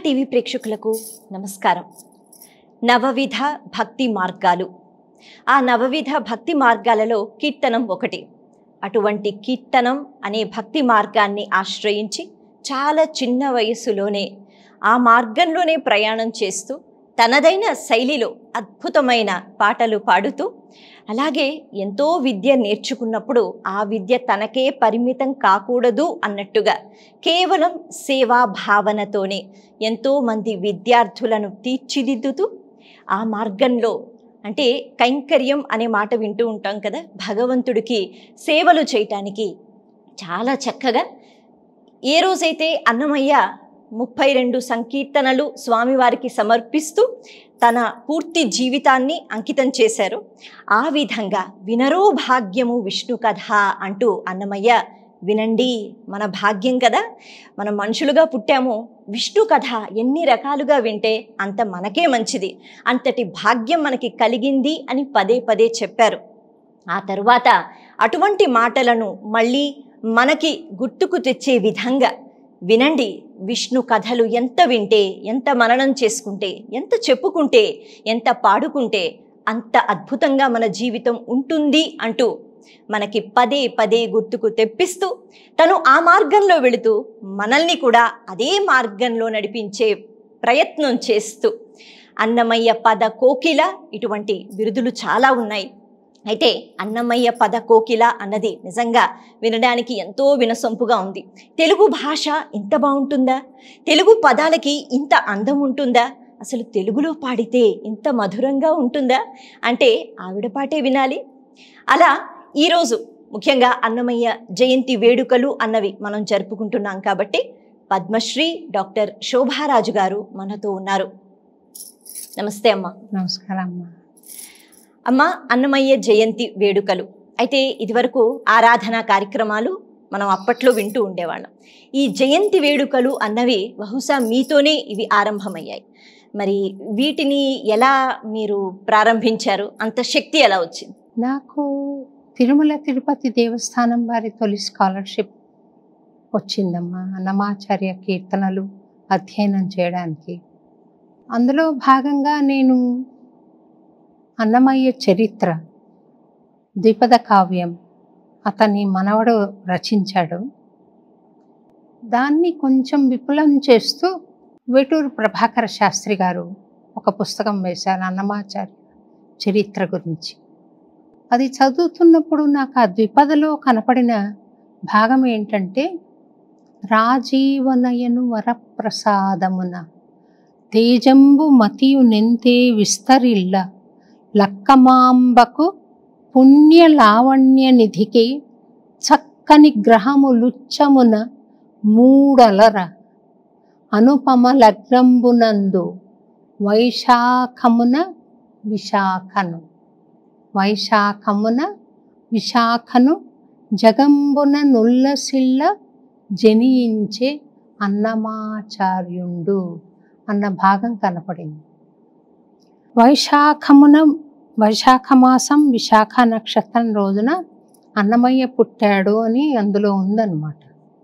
TV ప్రేక్షకులకు నమస్కారం నవవిధ భక్తి మార్గాలు ఆ నవవిధ భక్తి మార్గాలలో కీర్తనం ఒకటి అటువంటి కీర్తనం అనే భక్తి మార్గాన్ని ఆశ్రయించి చాలా చిన్న వయస్సులోనే ఆ మార్గంలోనే ప్రయాణం చేస్తూ తనదైన శైలిలో అద్భుతమైన పాటలు పాడుతూ అలాగే ఎంతో విద్య నేర్చుకున్నప్పుడు ఆ విద్య తనకే పరిమితం కాకూడదు అన్నట్టుగా కేవలం సేవా భావనతోనే ఎంతోమంది విద్యార్థులను తీర్చిదిద్దుతూ ఆ మార్గంలో అంటే కైంకర్యం అనే మాట వింటూ ఉంటాం కదా భగవంతుడికి సేవలు చేయటానికి చాలా చక్కగా ఏ రోజైతే అన్నమయ్య ముప్పై రెండు సంకీర్తనలు స్వామివారికి సమర్పిస్తూ తన పూర్తి జీవితాన్ని అంకితం చేశారు ఆ విధంగా వినరో భాగ్యము విష్ణు కథ అంటూ అన్నమయ్య వినండి మన భాగ్యం కదా మనం మనుషులుగా పుట్టాము విష్ణు కథ ఎన్ని రకాలుగా వింటే అంత మనకే మంచిది అంతటి భాగ్యం మనకి కలిగింది అని పదే పదే చెప్పారు ఆ తరువాత అటువంటి మాటలను మళ్ళీ మనకి గుర్తుకు తెచ్చే విధంగా వినండి విష్ణు కథలు ఎంత వింటే ఎంత మననం చేసుకుంటే ఎంత చెప్పుకుంటే ఎంత పాడుకుంటే అంత అద్భుతంగా మన జీవితం ఉంటుంది అంటూ మనకి పదే పదే గుర్తుకు తెప్పిస్తూ తను ఆ మార్గంలో వెళుతూ మనల్ని కూడా అదే మార్గంలో నడిపించే ప్రయత్నం చేస్తూ అన్నమయ్య పద కోకిల ఇటువంటి బిరుదులు చాలా ఉన్నాయి అయితే అన్నమయ్య పద కోకిల అన్నది నిజంగా వినడానికి ఎంతో వినసొంపుగా ఉంది తెలుగు భాష ఇంత బాగుంటుందా తెలుగు పదాలకి ఇంత అందం ఉంటుందా అసలు తెలుగులో పాడితే ఇంత మధురంగా ఉంటుందా అంటే ఆవిడ పాటే వినాలి అలా ఈరోజు ముఖ్యంగా అన్నమయ్య జయంతి వేడుకలు అన్నవి మనం జరుపుకుంటున్నాం కాబట్టి పద్మశ్రీ డాక్టర్ శోభారాజు గారు మనతో ఉన్నారు నమస్తే అమ్మా నమస్కారం అమ్మా అమ్మ అన్నమయ్య జయంతి వేడుకలు అయితే ఇదివరకు ఆరాధనా కార్యక్రమాలు మనం అప్పట్లో వింటూ ఉండేవాళ్ళం ఈ జయంతి వేడుకలు అన్నవి బహుశా మీతోనే ఇవి ఆరంభమయ్యాయి మరి వీటిని ఎలా మీరు ప్రారంభించారు అంత శక్తి ఎలా వచ్చింది నాకు తిరుమల తిరుపతి దేవస్థానం వారి తొలి స్కాలర్షిప్ వచ్చిందమ్మా అన్నమాచార్య కీర్తనలు అధ్యయనం చేయడానికి అందులో భాగంగా నేను అన్నమయ్య చరిత్ర ద్విపద కావ్యం అతని మనవడు రచించాడు దాన్ని కొంచెం విపులం చేస్తూ వేటూరు ప్రభాకర శాస్త్రి గారు ఒక పుస్తకం వేశారు అన్నమాచార్య చరిత్ర గురించి అది చదువుతున్నప్పుడు నాకు ఆ ద్విపదలో కనపడిన భాగం ఏంటంటే రాజీవనయను వరప్రసాదమున తేజంబు మతియు నెంతే విస్తరిల్ల లక్కమాంబకు పుణ్య లావణ్య నిధికి చక్కని గ్రహములుచ్చమున మూడలర అనుపమ లగ్నంబునందు వైశాఖమున విశాఖను వైశాఖమున విశాఖను జగంబున నుల్లసిల్ల జనించే అన్నమాచార్యుండు అన్న భాగం కనపడింది వైశాఖమున వైశాఖ మాసం విశాఖ నక్షత్రం రోజున అన్నమయ్య పుట్టాడు అని అందులో ఉందన్నమాట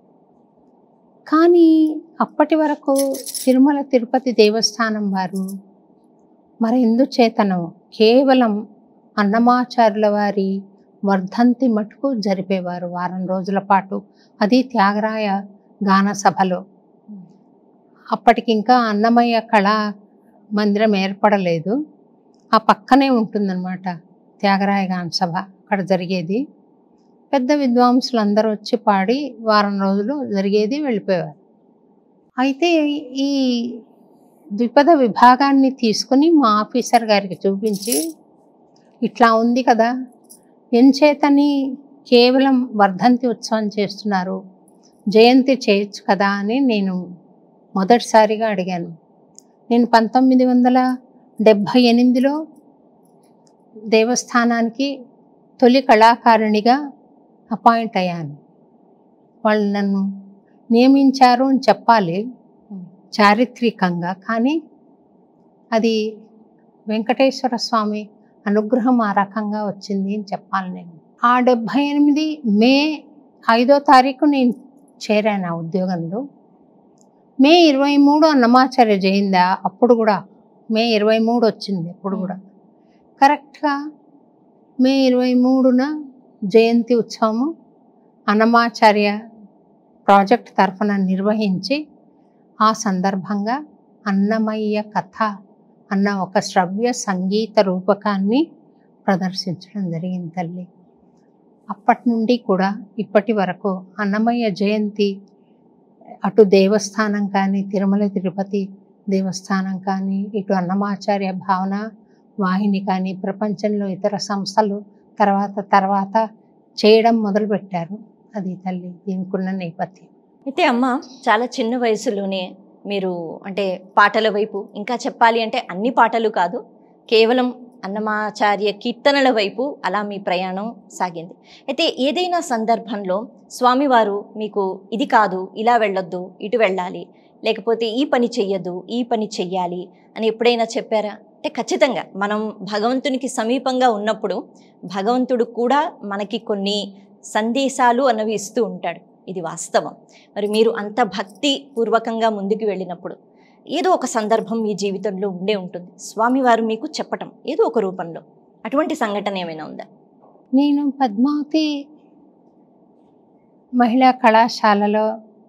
కానీ అప్పటి వరకు తిరుమల తిరుపతి దేవస్థానం వారు మరి ఎందుచేతనం కేవలం అన్నమాచార్యుల వారి వర్ధంతి మటుకు జరిపేవారు వారం రోజుల పాటు అది త్యాగరాయ గాన సభలో అప్పటికి ఇంకా అన్నమయ్య కళా మందిరం ఏర్పడలేదు ఆ పక్కనే ఉంటుందన్నమాట త్యాగరాయ గాన సభ అక్కడ జరిగేది పెద్ద విద్వాంసులు అందరూ వచ్చి పాడి వారం రోజులు జరిగేది వెళ్ళిపోయేవారు అయితే ఈ ద్విపద విభాగాన్ని తీసుకుని మా ఆఫీసర్ గారికి చూపించి ఇట్లా ఉంది కదా ఎంచేతని కేవలం వర్ధంతి ఉత్సవం చేస్తున్నారు జయంతి చేయొచ్చు కదా అని నేను మొదటిసారిగా అడిగాను నేను పంతొమ్మిది వందల డెబ్భై ఎనిమిదిలో దేవస్థానానికి తొలి కళాకారిణిగా అపాయింట్ అయ్యాను వాళ్ళు నన్ను నియమించారు అని చెప్పాలి చారిత్రికంగా కానీ అది వెంకటేశ్వర స్వామి అనుగ్రహం ఆ రకంగా వచ్చింది అని చెప్పాలి నేను ఆ డెబ్భై ఎనిమిది మే ఐదో తారీఖు నేను చేరాను ఆ ఉద్యోగంలో మే ఇరవై మూడు అన్నమాచార్య జయిందా అప్పుడు కూడా మే ఇరవై మూడు వచ్చింది అప్పుడు కూడా కరెక్ట్గా మే ఇరవై మూడున జయంతి ఉత్సవము అన్నమాచార్య ప్రాజెక్ట్ తరఫున నిర్వహించి ఆ సందర్భంగా అన్నమయ్య కథ అన్న ఒక శ్రవ్య సంగీత రూపకాన్ని ప్రదర్శించడం జరిగింది తల్లి అప్పటి నుండి కూడా ఇప్పటి వరకు అన్నమయ్య జయంతి అటు దేవస్థానం కానీ తిరుమల తిరుపతి దేవస్థానం కానీ ఇటు అన్నమాచార్య భావన వాహిని కానీ ప్రపంచంలో ఇతర సంస్థలు తర్వాత తర్వాత చేయడం మొదలుపెట్టారు అది తల్లి దీనికున్న నేపథ్యం అయితే అమ్మ చాలా చిన్న వయసులోనే మీరు అంటే పాటల వైపు ఇంకా చెప్పాలి అంటే అన్ని పాటలు కాదు కేవలం అన్నమాచార్య కీర్తనల వైపు అలా మీ ప్రయాణం సాగింది అయితే ఏదైనా సందర్భంలో స్వామివారు మీకు ఇది కాదు ఇలా వెళ్ళొద్దు ఇటు వెళ్ళాలి లేకపోతే ఈ పని చెయ్యొద్దు ఈ పని చెయ్యాలి అని ఎప్పుడైనా చెప్పారా అంటే ఖచ్చితంగా మనం భగవంతునికి సమీపంగా ఉన్నప్పుడు భగవంతుడు కూడా మనకి కొన్ని సందేశాలు అన్నవి ఇస్తూ ఉంటాడు ఇది వాస్తవం మరి మీరు అంత భక్తి పూర్వకంగా ముందుకు వెళ్ళినప్పుడు ఏదో ఒక సందర్భం మీ జీవితంలో ఉండే ఉంటుంది స్వామివారు మీకు చెప్పటం ఏదో ఒక రూపంలో అటువంటి సంఘటన ఏమైనా ఉందా నేను పద్మావతి మహిళా కళాశాలలో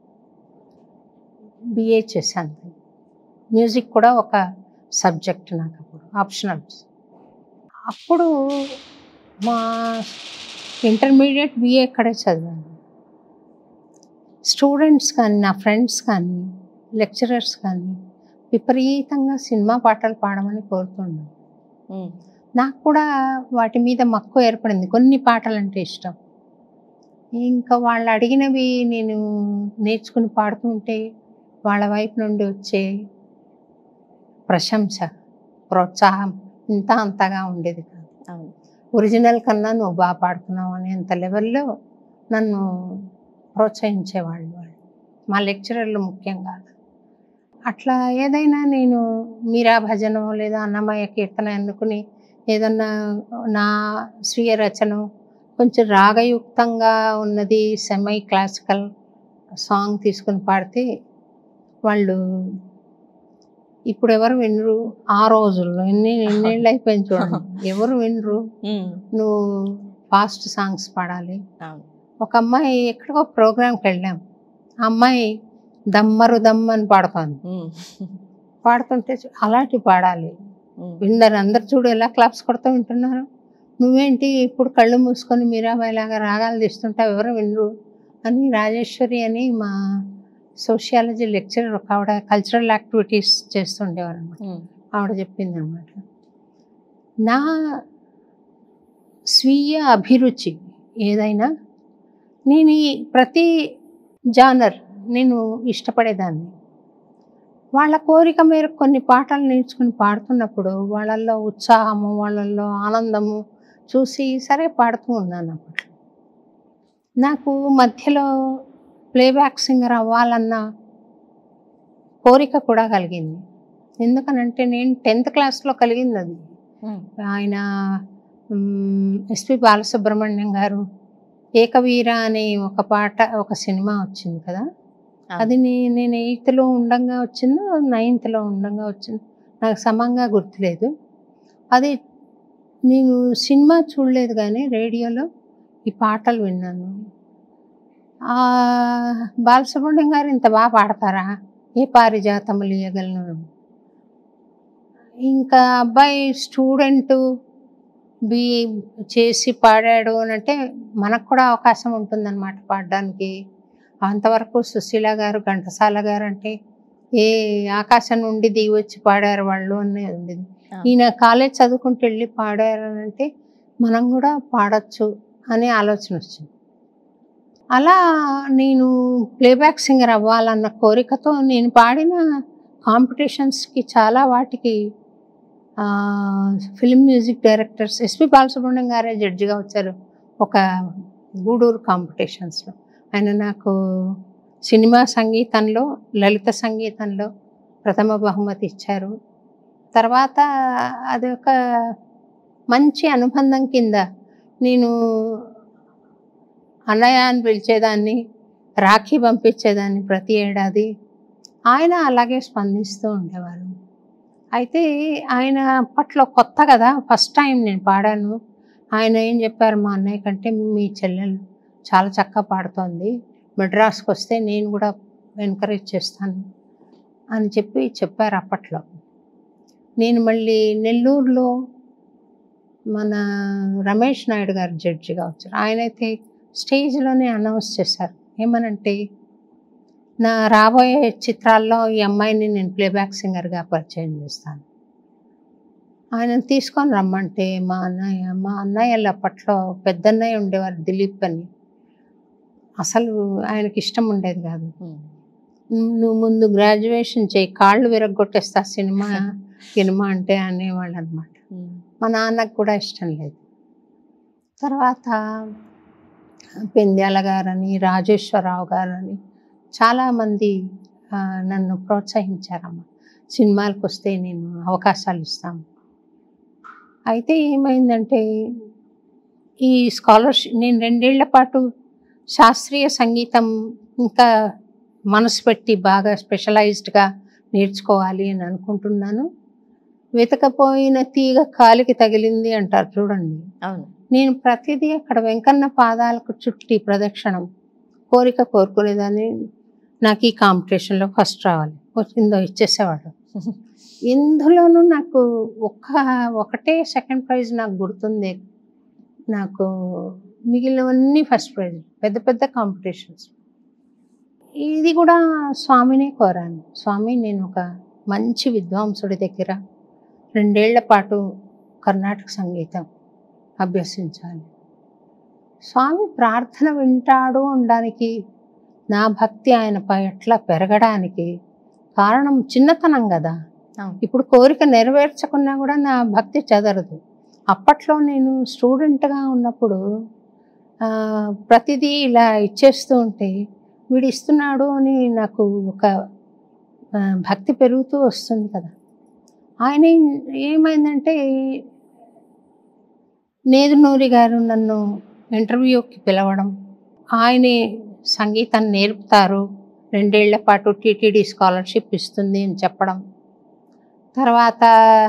బిఏ చేశాను మ్యూజిక్ కూడా ఒక సబ్జెక్ట్ నాకు అప్పుడు ఆప్షనల్ అప్పుడు మా ఇంటర్మీడియట్ బిఏ ఇక్కడే చదివాను స్టూడెంట్స్ కానీ నా ఫ్రెండ్స్ కానీ లెక్చరర్స్ కానీ విపరీతంగా సినిమా పాటలు పాడమని కోరుతున్నాను ఉమ్, నాకు కూడా వాటి మీద మక్కువ ఏర్పడింది కొన్ని పాటలు అంటే ఇష్టం ఇంకా వాళ్ళు అడిగినవి నేను నేర్చుకుని పాడుతుంటే వాళ్ళ వైపు నుండి వచ్చే ప్రశంస ప్రోత్సాహం ఇంత అంతగా ఉండేది కాదు అవును ఒరిజినల్ కన్నా నువ్వు బాగా పాడుతున్నావు అనేంత లెవెల్లో నన్ను ప్రోత్సహించేవాళ్ళు వాళ్ళు మా లెక్చరర్లు ముఖ్యంగా అట్లా ఏదైనా నేను మీరా భజన లేదా అన్నమయ్య కీర్తన ఎన్నుకుని ఏదన్నా నా స్వీయ రచన కొంచెం రాగయుక్తంగా ఉన్నది సెమై క్లాసికల్ సాంగ్ తీసుకుని పాడితే వాళ్ళు ఇప్పుడు ఎవరు వినరు ఆ రోజుల్లో ఎన్ని ఎన్నేళ్ళు అయిపోయింది చూడండి ఎవరు వినరు ఉమ్, నువ్వు ఫాస్ట్ సాంగ్స్ పాడాలి అవును ఒక అమ్మాయి ఎక్కడికో ప్రోగ్రామ్కి వెళ్ళాం ఆ అమ్మాయి దమ్మరు దమ్ అని పాడుతోంది ఉమ్, పాడుతుంటే చూ- అలాంటివి పాడాలి ఉమ్, విన్నారు అందరు చూడు ఎలా క్లాప్స్ కొడుతూ వింటున్నారు నువ్వేంటి ఇప్పుడు కళ్ళు మూసుకొని మీరాబాయిలాగా రాగాలు తీస్తుంటావు ఎవరు వినరు అని రాజేశ్వరి అని మా సోషియాలజీ లెక్చరర్ ఒక ఆవిడ కల్చరల్ యాక్టివిటీస్ చేస్తుండేవారు అనమాట ఉమ్, ఆవిడ చెప్పింది అనమాట నా స్వీయ అభిరుచి ఏదైనా నేను ఈ ప్రతి జానర్ నేను ఇష్టపడేదాన్ని వాళ్ళ కోరిక మేరకు కొన్ని పాటలు నేర్చుకుని పాడుతున్నప్పుడు వాళ్ళల్లో ఉత్సాహము వాళ్ళల్లో ఆనందము చూసి సరే పాడుతూ ఉన్నాను అప్పట్లో నాకు మధ్యలో ప్లేబ్యాక్ సింగర్ అవ్వాలన్న కోరిక కూడా కలిగింది ఎందుకనంటే నేను టెన్త్ క్లాస్లో కలిగింది అది ఉమ్, ఆయన ఎస్పి బాలసుబ్రహ్మణ్యం గారు ఏకవీర అనే ఒక పాట ఒక సినిమా వచ్చింది కదా ఆ. అది నే- నేను ఎయిత్లో ఉండంగా వచ్చిందో నైన్త్లో ఉండంగా వచ్చింది నాకు సమంగా గుర్తులేదు అది నేను సినిమా చూడలేదు కానీ రేడియోలో ఈ పాటలు విన్నాను ఆ, బాలసుబ్రహ్మణ్యం గారు ఇంత బాగా పాడతారా ఏ పారిజాతములు ఇయ్యగలను ఇంకా అబ్బాయి స్టూడెంట్ బి చేసి పాడాడు అని అంటే మనకు కూడా అవకాశం ఉంటుందన్నమాట పాడడానికి అంతవరకు సుశీల గారు ఘంటసాల గారు అంటే ఏ ఆకాశం నుండి దిగి వచ్చి పాడారు వాళ్ళు అని ఉండేది ఆ. ఈయన కాలేజ్ చదువుకుంటూ వెళ్ళి పాడారు అని అంటే మనం కూడా పాడొచ్చు అనే ఆలోచన వచ్చింది అలా నేను ప్లేబ్యాక్ సింగర్ అవ్వాలన్న కోరికతో నేను పాడిన కాంపిటీషన్స్కి చాలా వాటికి film music directors SP Balasubrahmanyam గారే జడ్జిగా వచ్చారు ఒక గూడూరు కాంపిటీషన్స్లో ఆయన నాకు సినిమా సంగీతంలో లలిత సంగీతంలో ప్రథమ బహుమతి ఇచ్చారు తర్వాత అది ఒక మంచి అనుబంధం కింద నేను అన్నయ్య అని పిలిచేదాన్ని రాఖీ పంపించేదాన్ని ప్రతి ఏడాది ఆయన అలాగే స్పందిస్తూ ఉండేవారు అయితే ఆయన అప్పట్లో కొత్త కదా ఫస్ట్ టైం నేను పాడాను ఆయన ఏం చెప్పారు మా అన్నయ్య కంటే మీ చెల్లెలు చాలా చక్కగా పాడుతోంది మెడ్రాస్కి వస్తే నేను కూడా ఎంకరేజ్ చేస్తాను అని చెప్పి చెప్పారు అప్పట్లో నేను మళ్ళీ నెల్లూరులో మన రమేష్ నాయుడు గారు జడ్జిగా వచ్చారు ఆయనైతే స్టేజ్లోనే అనౌన్స్ చేశారు ఏమనంటే నా రాబోయే చిత్రాల్లో ఈ అమ్మాయిని నేను ప్లేబ్యాక్ సింగర్గా పరిచయం చేస్తాను ఆయనను తీసుకొని రమ్మంటే మా అన్నయ్య మా అన్నయ్యలు అప్పట్లో పెద్దన్నయ్య ఉండేవారు దిలీప్ అని అసలు ఆయనకి ఇష్టం ఉండేది కాదు నువ్వు ముందు గ్రాడ్యుయేషన్ చేయి కాళ్ళు విరగొట్టేస్తా సినిమా సినిమా అంటే అనేవాళ్ళు అనమాట మా నాన్నకు కూడా ఇష్టం లేదు తర్వాత పెంద్యాల గారని రాజేశ్వరరావు గారని చాలామంది ఆ, నన్ను ప్రోత్సహించారమ్మ సినిమాలకు వస్తే నేను అవకాశాలు ఇస్తాను అయితే ఏమైందంటే ఈ స్కాలర్షిప్ నేను రెండేళ్ల పాటు శాస్త్రీయ సంగీతం ఇంకా మనసు పెట్టి బాగా స్పెషలైజ్డ్గా నేర్చుకోవాలి అని అనుకుంటున్నాను వెతకపోయిన తీగ కాలికి తగిలింది అంటారు చూడండి అవును నేను ప్రతిదీ అక్కడ వెంకన్న పాదాలకు చుట్టి ప్రదక్షిణం కోరిక కోరుకునేదాన్ని నాకు ఈ కాంపిటీషన్లో ఫస్ట్ రావాలి వచ్చిందో ఇచ్చేసేవాడు ఇందులోనూ నాకు ఒక్క ఒకటే సెకండ్ ప్రైజ్ నాకు గుర్తుంది నాకు మిగిలినవన్నీ ఫస్ట్ ప్రైజ్ పెద్ద పెద్ద కాంపిటీషన్స్ ఇది కూడా స్వామినే కోరాను స్వామి నేను ఒక మంచి విద్వాంసుడి దగ్గర రెండేళ్ల పాటు కర్ణాటక సంగీతం అభ్యసించాలి స్వామి ప్రార్థన వింటాడు అనడానికి నా భక్తి ఆయనపై ఎట్లా పెరగడానికి కారణం చిన్నతనం కదా అవును. ఇప్పుడు కోరిక నెరవేర్చకున్నా కూడా నా భక్తి చెదరదు అప్పట్లో నేను స్టూడెంట్గా ఉన్నప్పుడు ఆ, ప్రతిదీ ఇలా ఇచ్చేస్తూ ఉంటే వీడు ఇస్తున్నాడు అని నాకు ఒక ఆ, భక్తి పెరుగుతూ వస్తుంది కదా ఆయన ఏం- ఏమైందంటే నేదునూరి గారు నన్ను ఇంటర్వ్యూకి పిలవడం ఆయనే సంగీతం నేర్పుతారు రెండేళ్ల పాటు టీటీడీ స్కాలర్షిప్ ఇస్తుంది అని చెప్పడం తర్వాత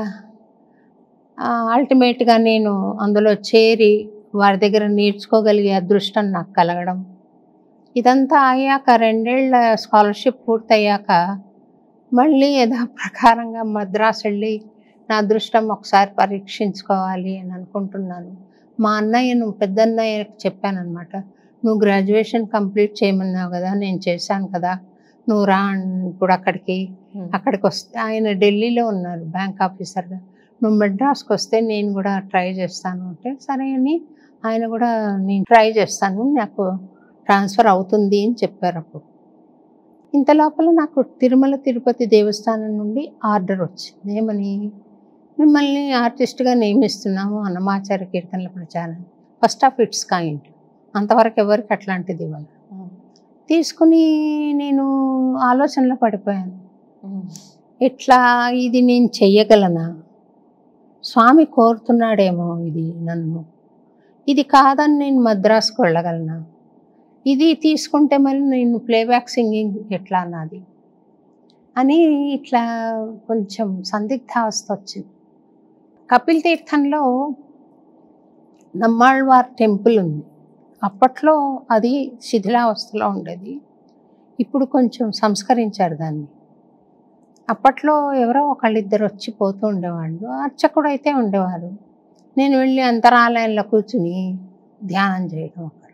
అల్టిమేట్గా నేను అందులో చేరి వారి దగ్గర నేర్చుకోగలిగే అదృష్టం నాకు కలగడం ఇదంతా అయ్యాక రెండేళ్ల స్కాలర్షిప్ పూర్తయ్యాక మళ్ళీ యథాప్రకారంగా మద్రాసు వెళ్ళి నా అదృష్టం ఒకసారి పరీక్షించుకోవాలి అని అనుకుంటున్నాను మా అన్నయ్యను పెద్దన్నయ్యకి చెప్పానమాట నువ్వు గ్రాడ్యుయేషన్ కంప్లీట్ చేయమన్నావు కదా నేను చేశాను కదా నువ్వు రా అన్- ఇప్పుడు అక్కడికి అక్కడికి వస్తే ఆయన ఢిల్లీలో ఉన్నారు బ్యాంక్ ఆఫీసర్గా నువ్వు మెడ్రాస్కి వస్తే నేను కూడా ట్రై చేస్తాను అంటే సరే అని ఆయన కూడా నేను ట్రై చేస్తాను నాకు ట్రాన్స్ఫర్ అవుతుంది అని చెప్పారు అప్పుడు ఇంత లోపల నాకు తిరుమల తిరుపతి దేవస్థానం నుండి ఆర్డర్ వచ్చింది ఏమని మిమ్మల్ని ఆర్టిస్ట్గా నియమిస్తున్నాము అన్నమాచార్య కీర్తనల ప్రచారం ఫస్ట్ ఆఫ్ ఇట్స్ కైండ్ అంతవరకు ఎవరికి అట్లాంటిది ఇవ్వాలి తీసుకుని నేను ఆలోచనలో పడిపోయాను ఇట్లా ఇది నేను చెయ్యగలనా స్వామి కోరుతున్నాడేమో ఇది నన్ను ఇది కాదని నేను మద్రాసుకు వెళ్ళగలనా ఇది తీసుకుంటే మరి నేను ప్లేబ్యాక్ సింగింగ్ ఎట్లా అన్నది అని ఇట్లా కొంచెం సందిగ్ధావస్థ వచ్చింది కపిల్ తీర్థంలో నమ్మాళ్వార్ టెంపుల్ ఉంది అప్పట్లో అది శిథిలావస్థలో ఉండేది ఇప్పుడు కొంచెం సంస్కరించారు దాన్ని అప్పట్లో ఎవరో ఒకళ్ళిద్దరు వచ్చి పోతూ ఉండేవాళ్ళు అర్చకుడు అయితే ఉండేవారు నేను వెళ్ళి అంతరాలయంలో కూర్చుని ధ్యానం చేయడం అక్కడ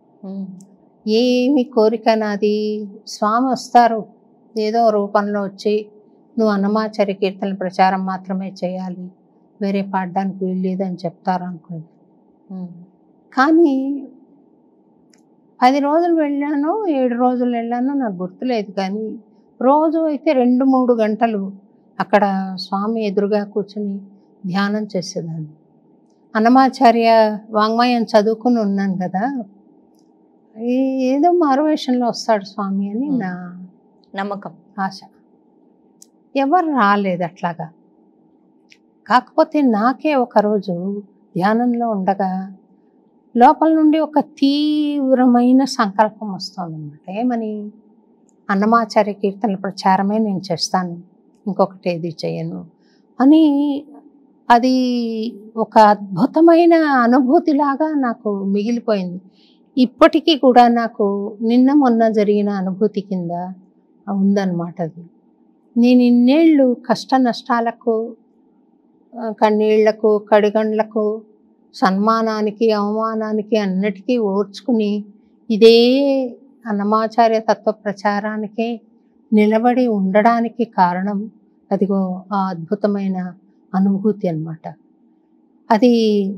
ఏమి కోరిక నాది స్వామి వస్తారు ఏదో రూపంలో వచ్చి నువ్వు అన్నమాచార్య కీర్తన ప్రచారం మాత్రమే చేయాలి వేరే పాడడానికి వీల్లేదని చెప్తారు అనుకుంది కానీ పది రోజులు వెళ్ళాను ఏడు రోజులు వెళ్ళాను నాకు గుర్తులేదు కానీ రోజు అయితే రెండు మూడు గంటలు అక్కడ స్వామి ఎదురుగా కూర్చుని ధ్యానం చేసేదాన్ని అన్నమాచార్య వాంగ్మయం చదువుకుని ఉన్నాను కదా ఏ- ఏదో మారువేషంలో వస్తాడు స్వామి అని Hmm. నా నమ్మకం ఆశ ఎవరు రాలేదు అట్లాగా కాకపోతే నాకే ఒకరోజు ధ్యానంలో ఉండగా లోపల నుండి ఒక తీవ్రమైన సంకల్పం వస్తుందన్నమాట ఏమని అన్నమాచార్య కీర్తనల ప్రచారమే నేను చేస్తాను ఇంకొకటి ఏది చేయను అని అది ఒక అద్భుతమైన అనుభూతిలాగా నాకు మిగిలిపోయింది ఇప్పటికీ కూడా నాకు నిన్న మొన్న జరిగిన అనుభూతి కింద ఉందన్నమాట అది నేను ఇన్నేళ్ళు కష్ట నష్టాలకు ఆ, కన్నీళ్లకు కడిగండ్లకు సన్మానానికి అవమానానికి అన్నిటికీ ఓర్చుకుని ఇదే అన్నమాచార్య తత్వ ప్రచారానికే నిలబడి ఉండడానికి కారణం అదిగో ఆ అద్భుతమైన అనుభూతి అన్నమాట అది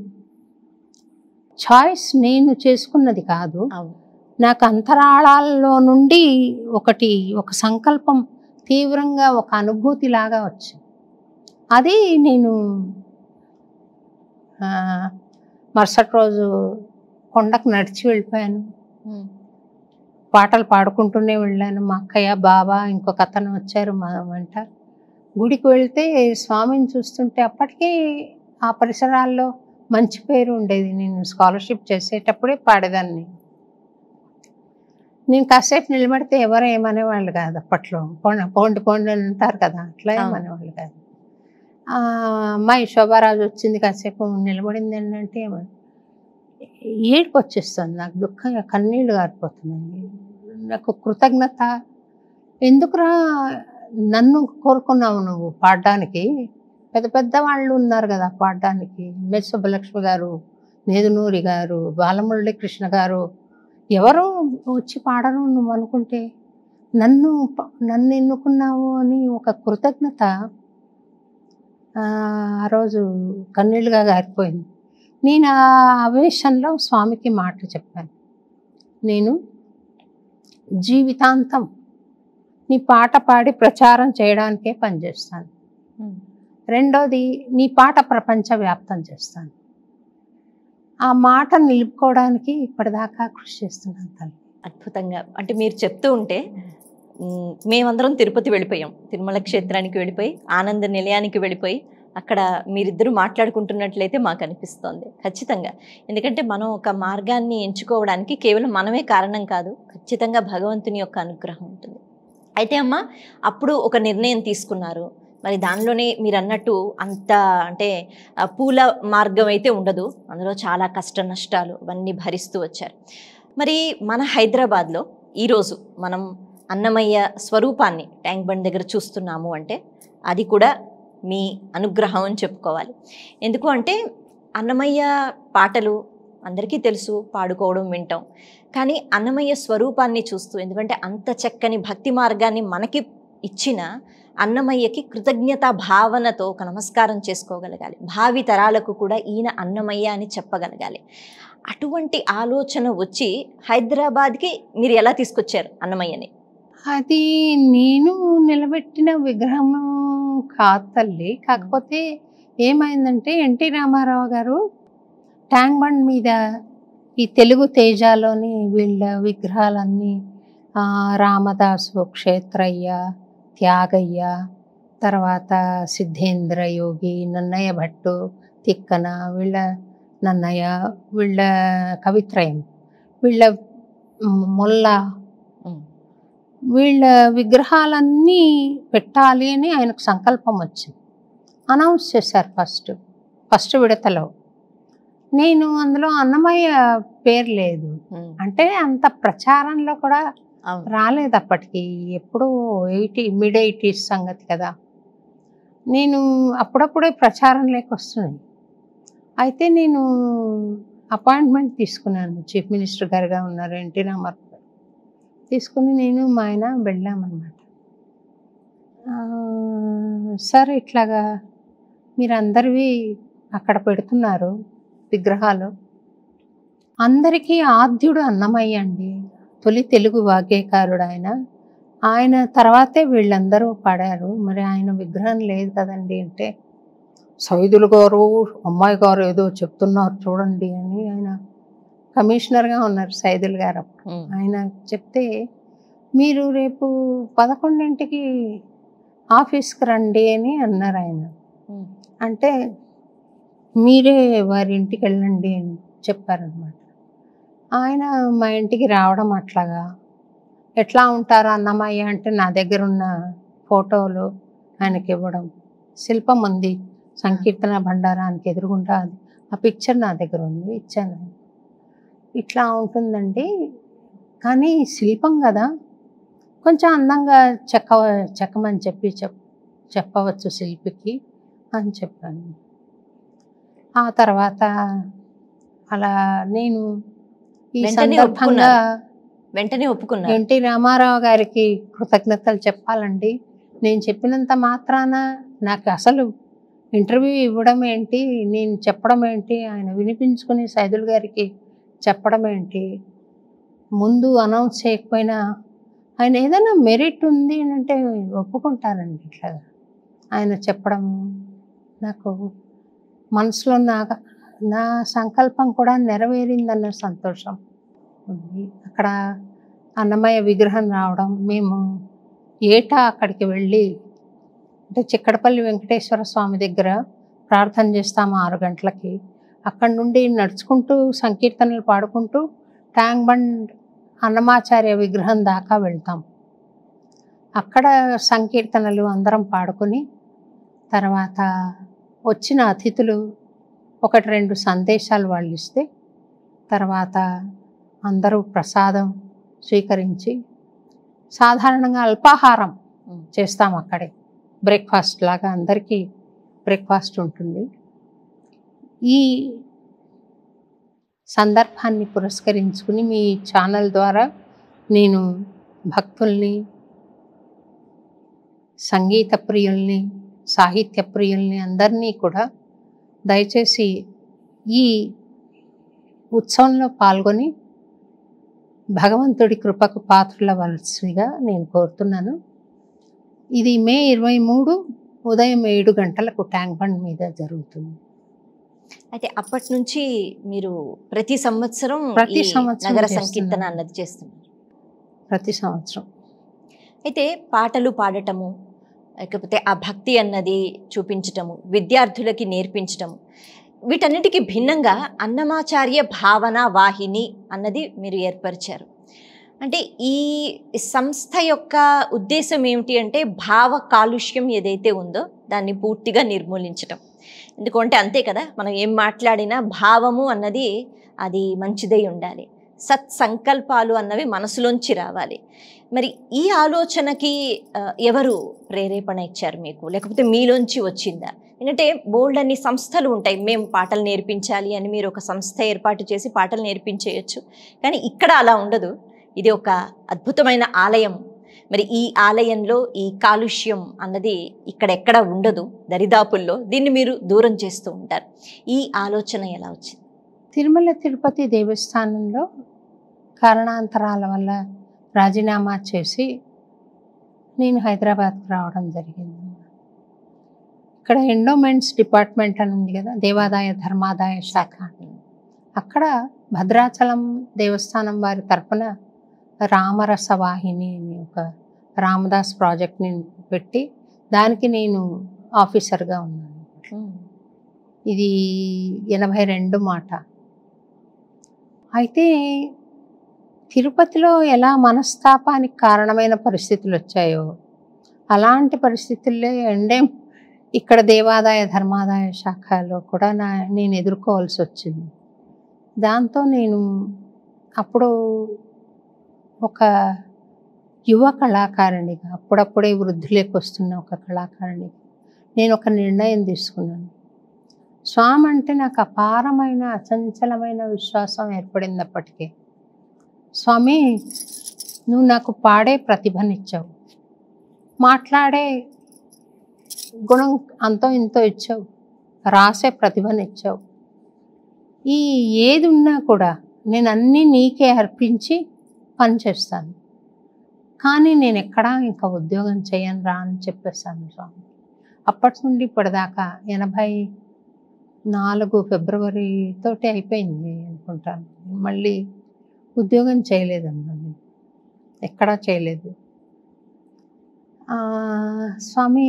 చాయిస్ నేను చేసుకున్నది కాదు అవును నాకు అంతరాళాల్లో నుండి ఒకటి ఒక సంకల్పం తీవ్రంగా ఒక అనుభూతి లాగా వచ్చింది అది నేను ఆ, మరుసటి రోజు కొండకు నడిచి వెళ్ళిపోయాను ఉమ్. పాటలు పాడుకుంటూనే వెళ్ళాను మా అక్కయ్య బాబా ఇంకొక అతను వచ్చారు మా వెంట గుడికి వెళ్తే స్వామిని చూస్తుంటే అప్పటికే ఆ పరిసరాల్లో మంచి పేరు ఉండేది నేను స్కాలర్షిప్ చేసేటప్పుడే పాడేదాన్ని నేను కాసేపు నిలబడితే ఎవరు ఏమనేవాళ్ళు కాదు అప్పట్లో పోండి పోండి పోండి అని అంటారు కదా అట్లా అవును. ఏమనేవాళ్ళు కాదు ఆ, అమ్మాయి శోభారాజు వచ్చింది కాసేపు నిలబడింది ఏంటంటే ఏమని ఏడుపు వచ్చేస్తుంది నాకు దుఃఖంగా కన్నీళ్లు గారిపోతున్నాయి నాకు కృతజ్ఞత ఎందుకురా నన్ను కోరుకున్నావు నువ్వు పాడడానికి పెద్ద పెద్ద వాళ్ళు ఉన్నారు కదా పాడడానికి మెస్ సుబ్బలక్ష్మి గారు నేదునూరి గారు బాలమురళి కృష్ణ గారు ఎవరు వచ్చి పాడరు నువ్వు అనుకుంటే నన్ను ప- నన్ను ఎన్నుకున్నావు అని ఒక కృతజ్ఞత ఆ ఆ రోజు కన్నీళ్ళుగా గారిపోయింది నేను ఆ ఆవేశంలో స్వామికి మాట చెప్పాను నేను జీవితాంతం నీ పాట పాడి ప్రచారం చేయడానికే పనిచేస్తాను ఉమ్. రెండోది నీ పాట ప్రపంచ వ్యాప్తం చేస్తాను ఆ మాట నిలుపుకోవడానికి ఇప్పటిదాకా కృషి చేస్తున్నాను తల్లి అద్భుతంగా అంటే మీరు చెప్తూ ఉంటే మ్, మేమందరం తిరుపతి వెళ్ళిపోయాం తిరుమల క్షేత్రానికి వెళ్ళిపోయి ఆనంద నిలయానికి వెళ్ళిపోయి అక్కడ మీరిద్దరూ మాట్లాడుకుంటున్నట్లయితే మాకు అనిపిస్తోంది ఖచ్చితంగా ఎందుకంటే మనం ఒక మార్గాన్ని ఎంచుకోవడానికి కేవలం మనమే కారణం కాదు ఖచ్చితంగా భగవంతుని యొక్క అనుగ్రహం ఉంటుంది అయితే అమ్మ అప్పుడు ఒక నిర్ణయం తీసుకున్నారు మరి దానిలోనే మీరు అన్నట్టు అంత అంటే ఆ, పూల మార్గం అయితే ఉండదు అందులో చాలా కష్ట నష్టాలు అవన్నీ భరిస్తూ వచ్చారు మరి మన హైదరాబాద్లో ఈరోజు మనం అన్నమయ్య స్వరూపాన్ని ట్యాంక్ బండ్ దగ్గర చూస్తున్నాము అంటే అది కూడా మీ అనుగ్రహం అని చెప్పుకోవాలి ఎందుకు అంటే అన్నమయ్య పాటలు అందరికీ తెలుసు పాడుకోవడం వింటాం కానీ అన్నమయ్య స్వరూపాన్ని చూస్తూ ఎందుకంటే అంత చక్కని భక్తి మార్గాన్ని మనకి ఇచ్చిన అన్నమయ్యకి కృతజ్ఞతా భావనతో ఒక నమస్కారం చేసుకోగలగాలి భావి తరాలకు కూడా ఈయన అన్నమయ్య అని చెప్పగలగాలి అటువంటి ఆలోచన వచ్చి హైదరాబాద్కి మీరు ఎలా తీసుకొచ్చారు అన్నమయ్యని అది నేను నిలబెట్టిన విగ్రహం కాదు తల్లి కాకపోతే ఏమైందంటే ఎన్టీ రామారావు గారు ట్యాంక్ బండ్ మీద ఈ తెలుగు తేజాలోని వీళ్ళ విగ్రహాలన్నీ ఆ, రామదాసు క్షేత్రయ్య త్యాగయ్య తర్వాత సిద్ధేంద్ర యోగి నన్నయ్య భట్టు తిక్కన వీళ్ళ నన్నయ్య వీళ్ళ కవిత్రయం వీళ్ళ మ్, మొల్ల ఉమ్, వీళ్ళ విగ్రహాలన్నీ పెట్టాలి అని ఆయనకు సంకల్పం వచ్చింది అనౌన్స్ చేశారు ఫస్ట్ ఫస్ట్ విడతలో నేను అందులో అన్నమయ్య పేరు లేదు ఉమ్, అంటే అంత ప్రచారంలో కూడా అవును రాలేదు అప్పటికి ఎప్పుడు ఎయిటీ మిడ్ ఎయిటీస్ సంగతి కదా నేను అప్పుడప్పుడే ప్రచారం లేక వస్తున్నాయి అయితే నేను అపాయింట్మెంట్ తీసుకున్నాను చీఫ్ మినిస్టర్ గారుగా ఉన్నారు ఎన్టీ రామారావు గారు తీసుకుని నేను మా ఆయన వెళ్ళామన్నమాట ఆ, సార్ ఇట్లాగా మీరు అందరివి అక్కడ పెడుతున్నారు విగ్రహాలు అందరికీ ఆద్యుడు అన్నమయ్య అండి తొలి తెలుగు వాగ్గేయకారుడు ఆయన ఆయన తర్వాతే వీళ్ళందరూ పాడారు మరి ఆయన విగ్రహం లేదు కదండి అంటే సైదులు గారు అమ్మాయి గారు ఏదో చెప్తున్నారు చూడండి అని ఆయన కమిషనర్గా ఉన్నారు సైదులు గారు అప్పుడు. ఉమ్, ఆయన చెప్తే మీరు రేపు పదకొండింటికి ఆఫీస్కి రండి అని అన్నారు ఆయన ఉమ్, అంటే మీరే వారి ఇంటికి వెళ్ళండి అని చెప్పారనమాట ఆయన మా ఇంటికి రావడం అట్లాగా ఎట్లా ఉంటారు అన్నమయ్య అంటే నా దగ్గర ఉన్న ఫోటోలు ఆయనకి ఇవ్వడం శిల్పం ఉంది సంకీర్తన భండారానికి ఎదురుగుండా అది ఆ పిక్చర్ నా దగ్గర ఉంది ఇచ్చాను ఇట్లా ఉంటుందండి కానీ శిల్పం కదా కొంచెం అందంగా చెక్క చెక్కమని చెప్పి చెప్ చెప్పవచ్చు శిల్పికి అని చెప్పాను ఆ తర్వాత అలా నేను ఈ వెంటనే సందర్భంగా ఒప్పుకున్నారు. వెంటనే ఒప్పుకున్నారు ఎన్టీ రామారావు గారికి కృతజ్ఞతలు చెప్పాలండి నేను చెప్పినంత మాత్రాన నాకు అసలు ఇంటర్వ్యూ ఇవ్వడం ఏంటి నేను చెప్పడం ఏంటి ఆయన వినిపించుకుని సైదుల్ గారికి చెప్పడం ఏంటి ముందు అనౌన్స్ చేయకపోయినా ఆయన ఏదైనా మెరిట్ ఉంది అని అంటే ఒప్పుకుంటారండి ఇట్లా ఆయన చెప్పడం నాకు మనసులో నా నా సంకల్పం కూడా నెరవేరిందన్న సంతోషం ఉంది అక్కడ అన్నమయ్య విగ్రహం రావడం మేము ఏటా అక్కడికి వెళ్ళి అంటే చిక్కడపల్లి వెంకటేశ్వర స్వామి దగ్గర ప్రార్థన చేస్తాము ఆరు గంటలకి అక్కడి నుండి నడుచుకుంటూ సంకీర్తనలు పాడుకుంటూ ట్యాంక్ బండ్ అన్నమాచార్య విగ్రహం దాకా వెళ్తాం అక్కడ సంకీర్తనలు అందరం పాడుకొని తర్వాత వచ్చిన అతిథులు ఒకటి రెండు సందేశాలు వాళ్ళు ఇస్తే తర్వాత అందరూ ప్రసాదం స్వీకరించి సాధారణంగా అల్పాహారం ఉమ్. చేస్తాం అక్కడే బ్రేక్ఫాస్ట్ లాగా అందరికీ బ్రేక్ఫాస్ట్ ఉంటుంది ఈ సందర్భాన్ని పురస్కరించుకుని మీ ఛానల్ ద్వారా నేను భక్తుల్ని సంగీత ప్రియుల్ని సాహిత్య ప్రియుల్ని అందరినీ కూడా దయచేసి ఈ ఉత్సవంలో పాల్గొని భగవంతుడి కృపకు పాత్రులవలసిగా నేను కోరుతున్నాను ఇది మే ఇరవై మూడు ఉదయం ఏడు గంటలకు ట్యాంక్ బండ్ మీద జరుగుతుంది అయితే అప్పటి నుంచి మీరు ప్రతి సంవత్సరం ప్రతి ఈ సంవత్సరం నగర చేస్తున్నాం. సంకీర్తన అన్నది చేస్తున్నారు ప్రతి సంవత్సరం అయితే పాటలు పాడటము లేకపోతే ఆ భక్తి అన్నది చూపించటము విద్యార్థులకి నేర్పించటము వీటన్నిటికీ భిన్నంగా అన్నమాచార్య భావన వాహిని అన్నది మీరు ఏర్పరిచారు అంటే ఈ సంస్థ యొక్క ఉద్దేశం ఏమిటి అంటే భావ కాలుష్యం ఏదైతే ఉందో దాన్ని పూర్తిగా నిర్మూలించటం ఎందుకంటే అంతే కదా మనం ఏం మాట్లాడినా భావము అన్నది అది మంచిదై ఉండాలి సత్ సంకల్పాలు అన్నవి మనసులోంచి రావాలి మరి ఈ ఆలోచనకి ఆ, ఎవరు ప్రేరేపణ ఇచ్చారు మీకు లేకపోతే మీలోంచి వచ్చిందా ఎందుకంటే బోల్డ్ అన్ని సంస్థలు ఉంటాయి మేము పాటలు నేర్పించాలి అని మీరు ఒక సంస్థ ఏర్పాటు చేసి పాటలు నేర్పించేయచ్చు కానీ ఇక్కడ అలా ఉండదు ఇది ఒక అద్భుతమైన ఆలయం మరి ఈ ఆలయంలో ఈ కాలుష్యం అన్నది ఇక్కడెక్కడ ఉండదు దరిదాపుల్లో దీన్ని మీరు దూరం చేస్తూ ఉంటారు ఈ ఆలోచన ఎలా వచ్చింది తిరుమల తిరుపతి దేవస్థానంలో కారణాంతరాల వల్ల రాజీనామా చేసి నేను హైదరాబాద్కి రావడం జరిగింది ఇక్కడ ఎండోమెంట్స్ డిపార్ట్మెంట్ అని ఉంది కదా దేవాదాయ ధర్మాదాయ శాఖ అక్కడ భద్రాచలం దేవస్థానం వారి తరపున రామరస వాహిని అని ఒక రామదాస్ ప్రాజెక్ట్ని పెట్టి దానికి నేను ఆఫీసర్గా ఉన్నాను ఇది ఎనభై రెండు మాట అయితే తిరుపతిలో ఎలా మనస్తాపానికి కారణమైన పరిస్థితులు వచ్చాయో అలాంటి పరిస్థితుల్లో ఎండే ఇక్కడ దేవాదాయ ధర్మాదాయ శాఖలో కూడా నా నేను ఎదుర్కోవాల్సి వచ్చింది దాంతో నేను అప్పుడు ఒక యువ కళాకారునిగా అప్పుడప్పుడే వృద్ధులేకి వస్తున్న ఒక కళాకారునిగా నేను ఒక నిర్ణయం తీసుకున్నాను స్వామి అంటే నాకు అపారమైన అచంచలమైన విశ్వాసం ఏర్పడినప్పటికీ స్వామి నువ్వు నాకు పాడే ప్రతిభనిచ్చావు మాట్లాడే గుణం అంతో ఇంతో ఇచ్చావు రాసే ప్రతిభనిచ్చావు ఈ ఏది ఉన్నా కూడా నేను అన్నీ నీకే అర్పించి పనిచేస్తాను కానీ నేను ఎక్కడా ఇంకా ఉద్యోగం చేయను రా అని చెప్పేస్తాను స్వామి అప్పటి నుండి ఇప్పటిదాకా ఎనభై నాలుగు ఫిబ్రవరి తోటి అయిపోయింది అనుకుంటాను మళ్ళీ ఉద్యోగం చేయలేదమ్మా నేను ఎక్కడా చేయలేదు ఆ, స్వామి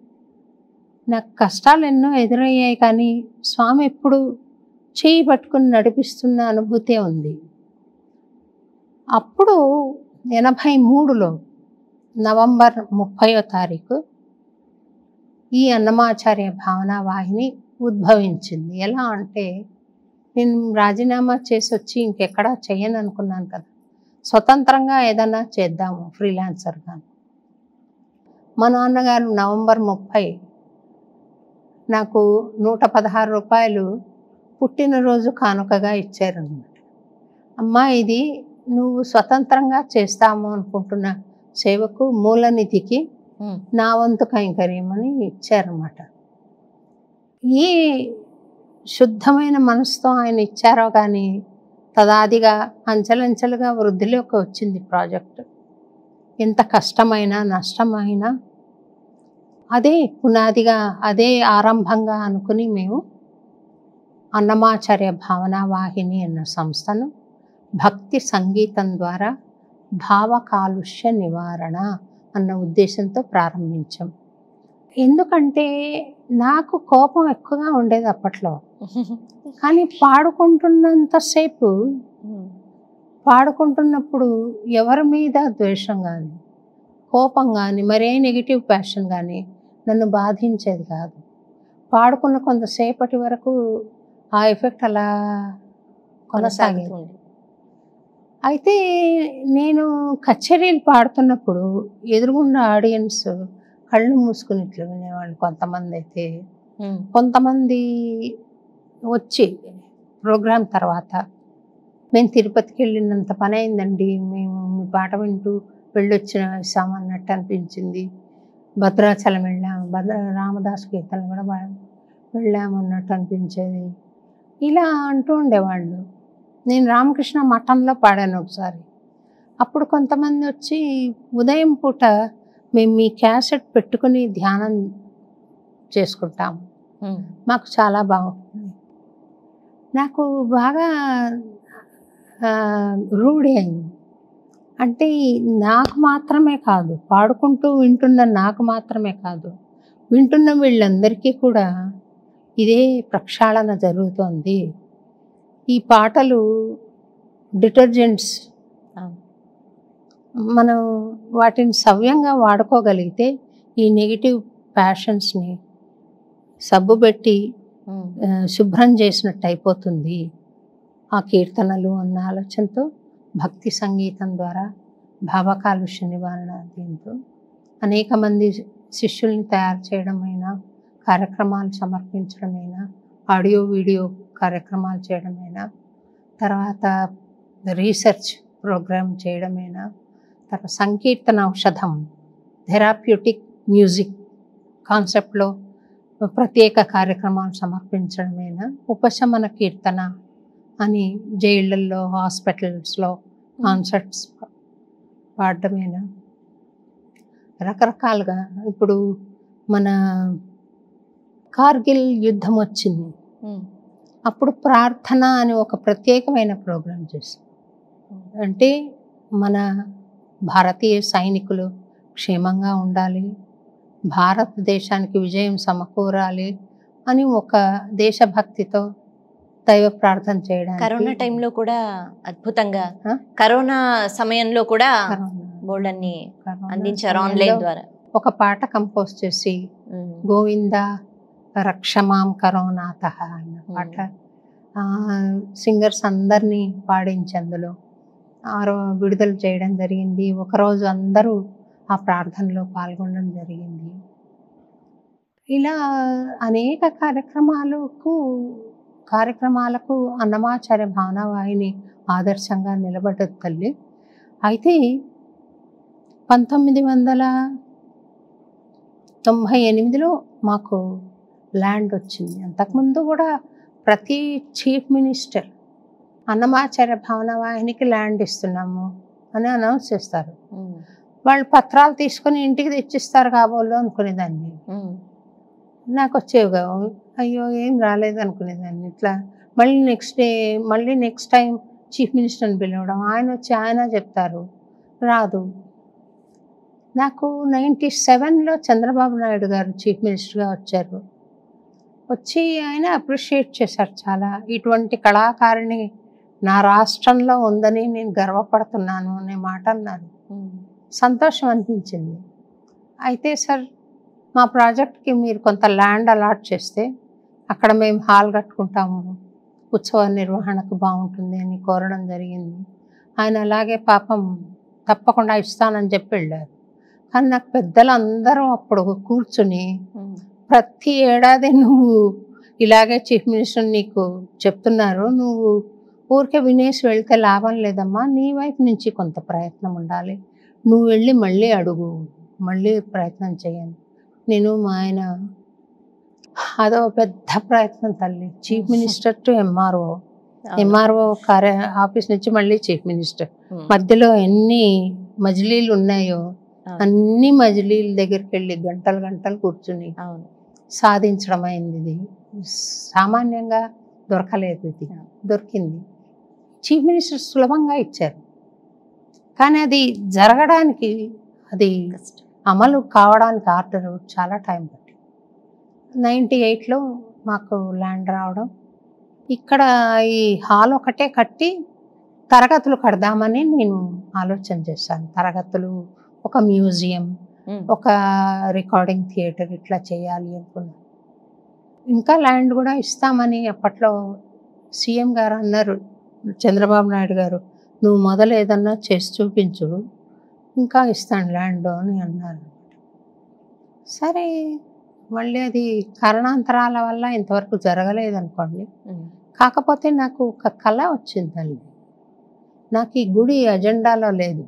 నాకు కష్టాలు ఎన్నో ఎదురయ్యాయి కానీ స్వామి ఎప్పుడు చేయి పట్టుకుని నడిపిస్తున్న అనుభూతే ఉంది అప్పుడు ఎనభై మూడులో నవంబర్ ముప్పయో తారీఖు ఈ అన్నమాచార్య భావన వాహిని ఉద్భవించింది ఎలా అంటే నేను రాజీనామా చేసి వచ్చి ఇంకెక్కడా చెయ్యను అనుకున్నాను కదా స్వతంత్రంగా ఏదైనా చేద్దాము ఫ్రీలాన్సర్గా మా నాన్నగారు నవంబర్ ముప్పై నాకు నూట పదహారు రూపాయలు పుట్టినరోజు కానుకగా ఇచ్చారనమాట అమ్మా ఇది నువ్వు స్వతంత్రంగా చేస్తాము అనుకుంటున్న సేవకు మూలనిధికి ఉమ్, నా వంతు కైంకర్యం అని ఇచ్చారన్నమాట ఈ శుద్ధమైన మనసుతో ఆయన ఇచ్చారో కానీ తదాదిగా అంచెలంచెలుగా వృద్ధిలోకి వచ్చింది ప్రాజెక్ట్ ఎంత కష్టమైనా నష్టమైనా అదే పునాదిగా అదే ఆరంభంగా అనుకుని మేము అన్నమాచార్య భావనా వాహిని అన్న సంస్థను భక్తి సంగీతం ద్వారా భావ కాలుష్య నివారణ అన్న ఉద్దేశంతో ప్రారంభించాం ఎందుకంటే నాకు కోపం ఎక్కువగా ఉండేది అప్పట్లో కానీ పాడుకుంటున్నంతసేపు ఉమ్, పాడుకుంటున్నప్పుడు ఎవరి మీద ద్వేషం కానీ కోపం కానీ మరే నెగిటివ్ ప్యాషన్ కానీ నన్ను బాధించేది కాదు పాడుకున్న కొంతసేపటి వరకు ఆ ఎఫెక్ట్ అలా కొనసాగేది కొనసాగుతుంది అయితే నేను కచేరీలు పాడుతున్నప్పుడు ఎదురుగుండా ఆడియన్స్ కళ్ళు మూసుకుని ఇట్లా వినేవాళ్ళు కొంతమంది అయితే ఉమ్, కొంతమంది వచ్చి ప్రోగ్రాం తర్వాత మేము తిరుపతికి వెళ్ళినంత పని అయిందండి మేము మీ పాట వింటూ వెళ్ళొచ్చిన అన్నట్టు అనిపించింది భద్రాచలం వెళ్ళాము భద్ర రామదాస్ కీర్తనలు కూడా పా- వెళ్ళాము అన్నట్టు అనిపించేది ఇలా అంటూ ఉండేవాళ్ళు నేను రామకృష్ణ మఠంలో పాడాను ఒకసారి అప్పుడు కొంతమంది వచ్చి ఉదయం పూట మేము మీ క్యాసెట్ పెట్టుకుని ధ్యానం చేసుకుంటాము ఉమ్, మాకు చాలా బాగుంటుంది నాకు బాగా ఆ, రూఢి అయింది అంటే నాకు మాత్రమే కాదు పాడుకుంటూ వింటున్న నాకు మాత్రమే కాదు వింటున్న వీళ్ళందరికీ కూడా ఇదే ప్రక్షాళన జరుగుతోంది ఈ పాటలు డిటర్జెంట్స్ అవును. మనం వాటిని సవ్యంగా వాడుకోగలిగితే ఈ నెగిటివ్ ప్యాషన్స్ని సబ్బు పెట్టి ఉమ్, ఆ, శుభ్రం చేసినట్టు అయిపోతుంది ఆ కీర్తనలు అన్న ఆలోచనతో భక్తి సంగీతం ద్వారా భావకాలుష్య నివారణ దీంతో అనేక మంది శిష్యుల్ని తయారు చేయడమైనా కార్యక్రమాలు సమర్పించడమైనా ఆడియో వీడియో కార్యక్రమాలు చేయడమైనా తర్వాత రీసెర్చ్ ప్రోగ్రామ్ చేయడమైనా తర్వాత సంకీర్తన ఔషధం థెరాప్యూటిక్ మ్యూజిక్ కాన్సెప్ట్లో ప్రత్యేక కార్యక్రమాలు సమర్పించడమైనా ఉపశమన కీర్తన అని జైళ్ళల్లో హాస్పిటల్స్లో కాన్సర్ట్స్ పాడటమేనా రకరకాలుగా ఇప్పుడు మన కార్గిల్ యుద్ధం వచ్చింది ఉమ్, అప్పుడు ప్రార్థన అని ఒక ప్రత్యేకమైన ప్రోగ్రాం చేశాం అంటే మన భారతీయ సైనికులు క్షేమంగా ఉండాలి భారతదేశానికి విజయం సమకూరాలి అని ఒక దేశభక్తితో దైవ ప్రార్థన చేయడానికి కరోనా టైంలో కూడా అద్భుతంగా ఆ? కరోనా సమయంలో కూడా కరోనా- బోర్డన్ని కరోనా అందించారు సమయంలో ఆన్లైన్ ద్వారా ఒక పాట కంపోజ్ చేసి ఉమ్, గోవింద రక్షమాం కరోనాథ అన్న పాట సింగర్స్ అందరినీ పాడించి అందులో ఆ రో- విడుదల చేయడం జరిగింది ఒకరోజు అందరూ ఆ ప్రార్థనలో పాల్గొనడం జరిగింది ఇలా అనేక కార్యక్రమాలకు కార్యక్రమాలకు అన్నమాచార్య భావనావాహిని ఆదర్శంగా నిలబడ్డది తల్లి అయితే పంతొమ్మిది వందల తొంభై ఎనిమిదిలో మాకు ల్యాండ్ వచ్చింది అంతకుముందు కూడా ప్రతి చీఫ్ మినిస్టర్ అన్నమాచార్య భవన వాహినికి ల్యాండ్ ఇస్తున్నాము అని అనౌన్స్ చేస్తారు ఉమ్, వాళ్ళు పత్రాలు తీసుకొని ఇంటికి తెచ్చిస్తారు కాబోలు అనుకునేదాన్ని ఉమ్, నాకు వచ్చేవి కావు అయ్యో ఏం రాలేదు అనుకునేదాన్ని ఇట్లా మళ్ళీ నెక్స్ట్ డే మళ్ళీ నెక్స్ట్ టైం చీఫ్ మినిస్టర్ని పిలవడం ఆయన వచ్చి ఆయన చెప్తారు రాదు నాకు నైంటీ సెవెన్లో చంద్రబాబు నాయుడు గారు చీఫ్ మినిస్టర్గా వచ్చారు వచ్చి ఆయన అప్రిషియేట్ చేశారు చాలా ఇటువంటి కళాకారిణి నా రాష్ట్రంలో ఉందని నేను గర్వపడుతున్నాను అనే మాట అన్నారు సంతోషం అనిపించింది అయితే సార్ మా ప్రాజెక్ట్కి మీరు కొంత ల్యాండ్ అలాట్ చేస్తే అక్కడ మేము హాల్ కట్టుకుంటాము ఉత్సవ నిర్వహణకు బాగుంటుంది అని కోరడం జరిగింది ఆయన అలాగే పాపం తప్పకుండా ఇస్తానని చెప్పి వెళ్ళారు కానీ నాకు పెద్దలు అందరూ అప్పుడు కూర్చుని ప్రతి ఏడాది నువ్వు ఇలాగే చీఫ్ మినిస్టర్ నీకు చెప్తున్నారు నువ్వు ఊరికే వినేసి వెళ్తే లాభం లేదమ్మా నీ వైపు నుంచి కొంత ప్రయత్నం ఉండాలి నువ్వు వెళ్ళి మళ్ళీ అడుగు మళ్ళీ ప్రయత్నం చేయండి నేను మా ఆయన అదో పెద్ద ప్రయత్నం తల్లి chief minister to MRO MRO కార్య ఆఫీస్ నుంచి మళ్ళీ చీఫ్ మినిస్టర్ మధ్యలో ఎన్ని మజిలీలు ఉన్నాయో అన్ని మజిలీల దగ్గరికి వెళ్ళి గంటలు గంటలు కూర్చుని అవును సాధించడం అయింది ఇది సామాన్యంగా దొరకలేదు ఇది దొరికింది చీఫ్ మినిస్టర్ సులభంగా ఇచ్చారు కానీ అది జరగడానికి అది కష్టం. అమలు కావడానికి ఆర్డర్ చాలా టైం పట్టింది నైంటీ ఎయిట్లో మాకు ల్యాండ్ రావడం ఇక్కడ ఈ హాల్ ఒకటే కట్టి తరగతులు కడదామని నేను ఆలోచన చేశాను తరగతులు ఒక మ్యూజియం ఉమ్. ఒక రికార్డింగ్ థియేటర్ ఇట్లా చేయాలి అనుకున్నాను ఇంకా ల్యాండ్ కూడా ఇస్తామని అప్పట్లో సీఎం గారు అన్నారు చంద్రబాబు నాయుడు గారు నువ్వు మొదలు ఏదన్నా చేసి చూపించు ఇంకా ఇస్తాను ల్యాండ్ అని అన్నారు సరే మళ్ళీ అది కారణాంతరాల వల్ల ఇంతవరకు జరగలేదు అనుకోండి ఉమ్. కాకపోతే నాకు ఒక కళ వచ్చిందండి నాకు ఈ గుడి అజెండాలో లేదు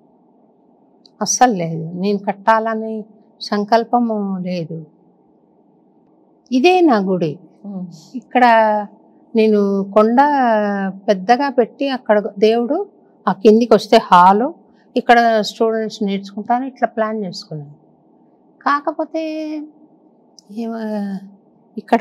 అస్సలు లేదు నేను కట్టాలని సంకల్పము లేదు ఇదే నా గుడి ఉమ్. ఇక్కడ నేను కొండ పెద్దగా పెట్టి అక్కడ దేవుడు ఆ కిందికి వస్తే హాలు ఇక్కడ స్టూడెంట్స్ నేర్చుకుంటాను ఇట్లా ప్లాన్ చేసుకున్నాను కాకపోతే ఏమ- ఇక్కడ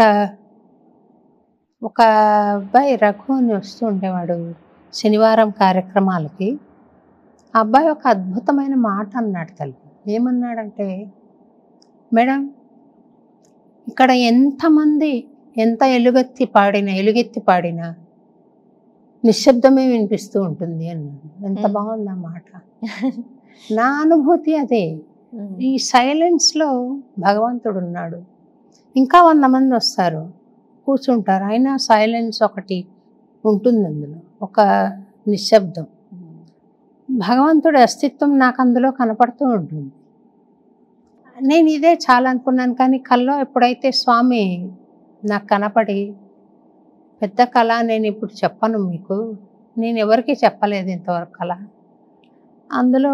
ఒక అబ్బాయి రఘు అని వస్తూ ఉండేవాడు శనివారం కార్యక్రమాలకి ఆ అబ్బాయి ఒక అద్భుతమైన మాట అన్నాడు తల్లి ఏమన్నాడంటే మేడం ఇక్కడ ఎంతమంది ఎంత ఎలుగెత్తి పాడినా ఎలుగెత్తి పాడినా నిశ్శబ్దమే వినిపిస్తూ ఉంటుంది అన్నాడు ఎంత మ్మ్. బాగుంది ఆ మాట నా అనుభూతి అదే ఉమ్. ఈ సైలెన్స్లో భగవంతుడు ఉన్నాడు ఇంకా వంద మంది వస్తారు కూర్చుంటారు అయినా సైలెన్స్ ఒకటి ఉంటుంది అందులో ఒక నిశ్శబ్దం ఉమ్. భగవంతుడి అస్తిత్వం నాకు అందులో కనపడుతూ ఉంటుంది నేను ఇదే చాలా అనుకున్నాను కానీ కల్లో ఎప్పుడైతే స్వామి నాకు కనపడి పెద్ద కళ నేను ఇప్పుడు చెప్పను మీకు నేను ఎవరికి చెప్పలేదు ఇంతవరకు కళ అందులో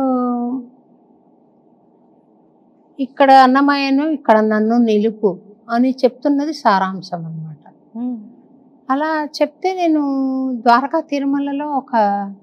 ఇక్కడ అన్నమయ్యను ఇక్కడ నన్ను నిలుపు అని చెప్తున్నది సారాంశం అన్నమాట ఉమ్. అలా చెప్తే నేను ద్వారకా తిరుమలలో ఒక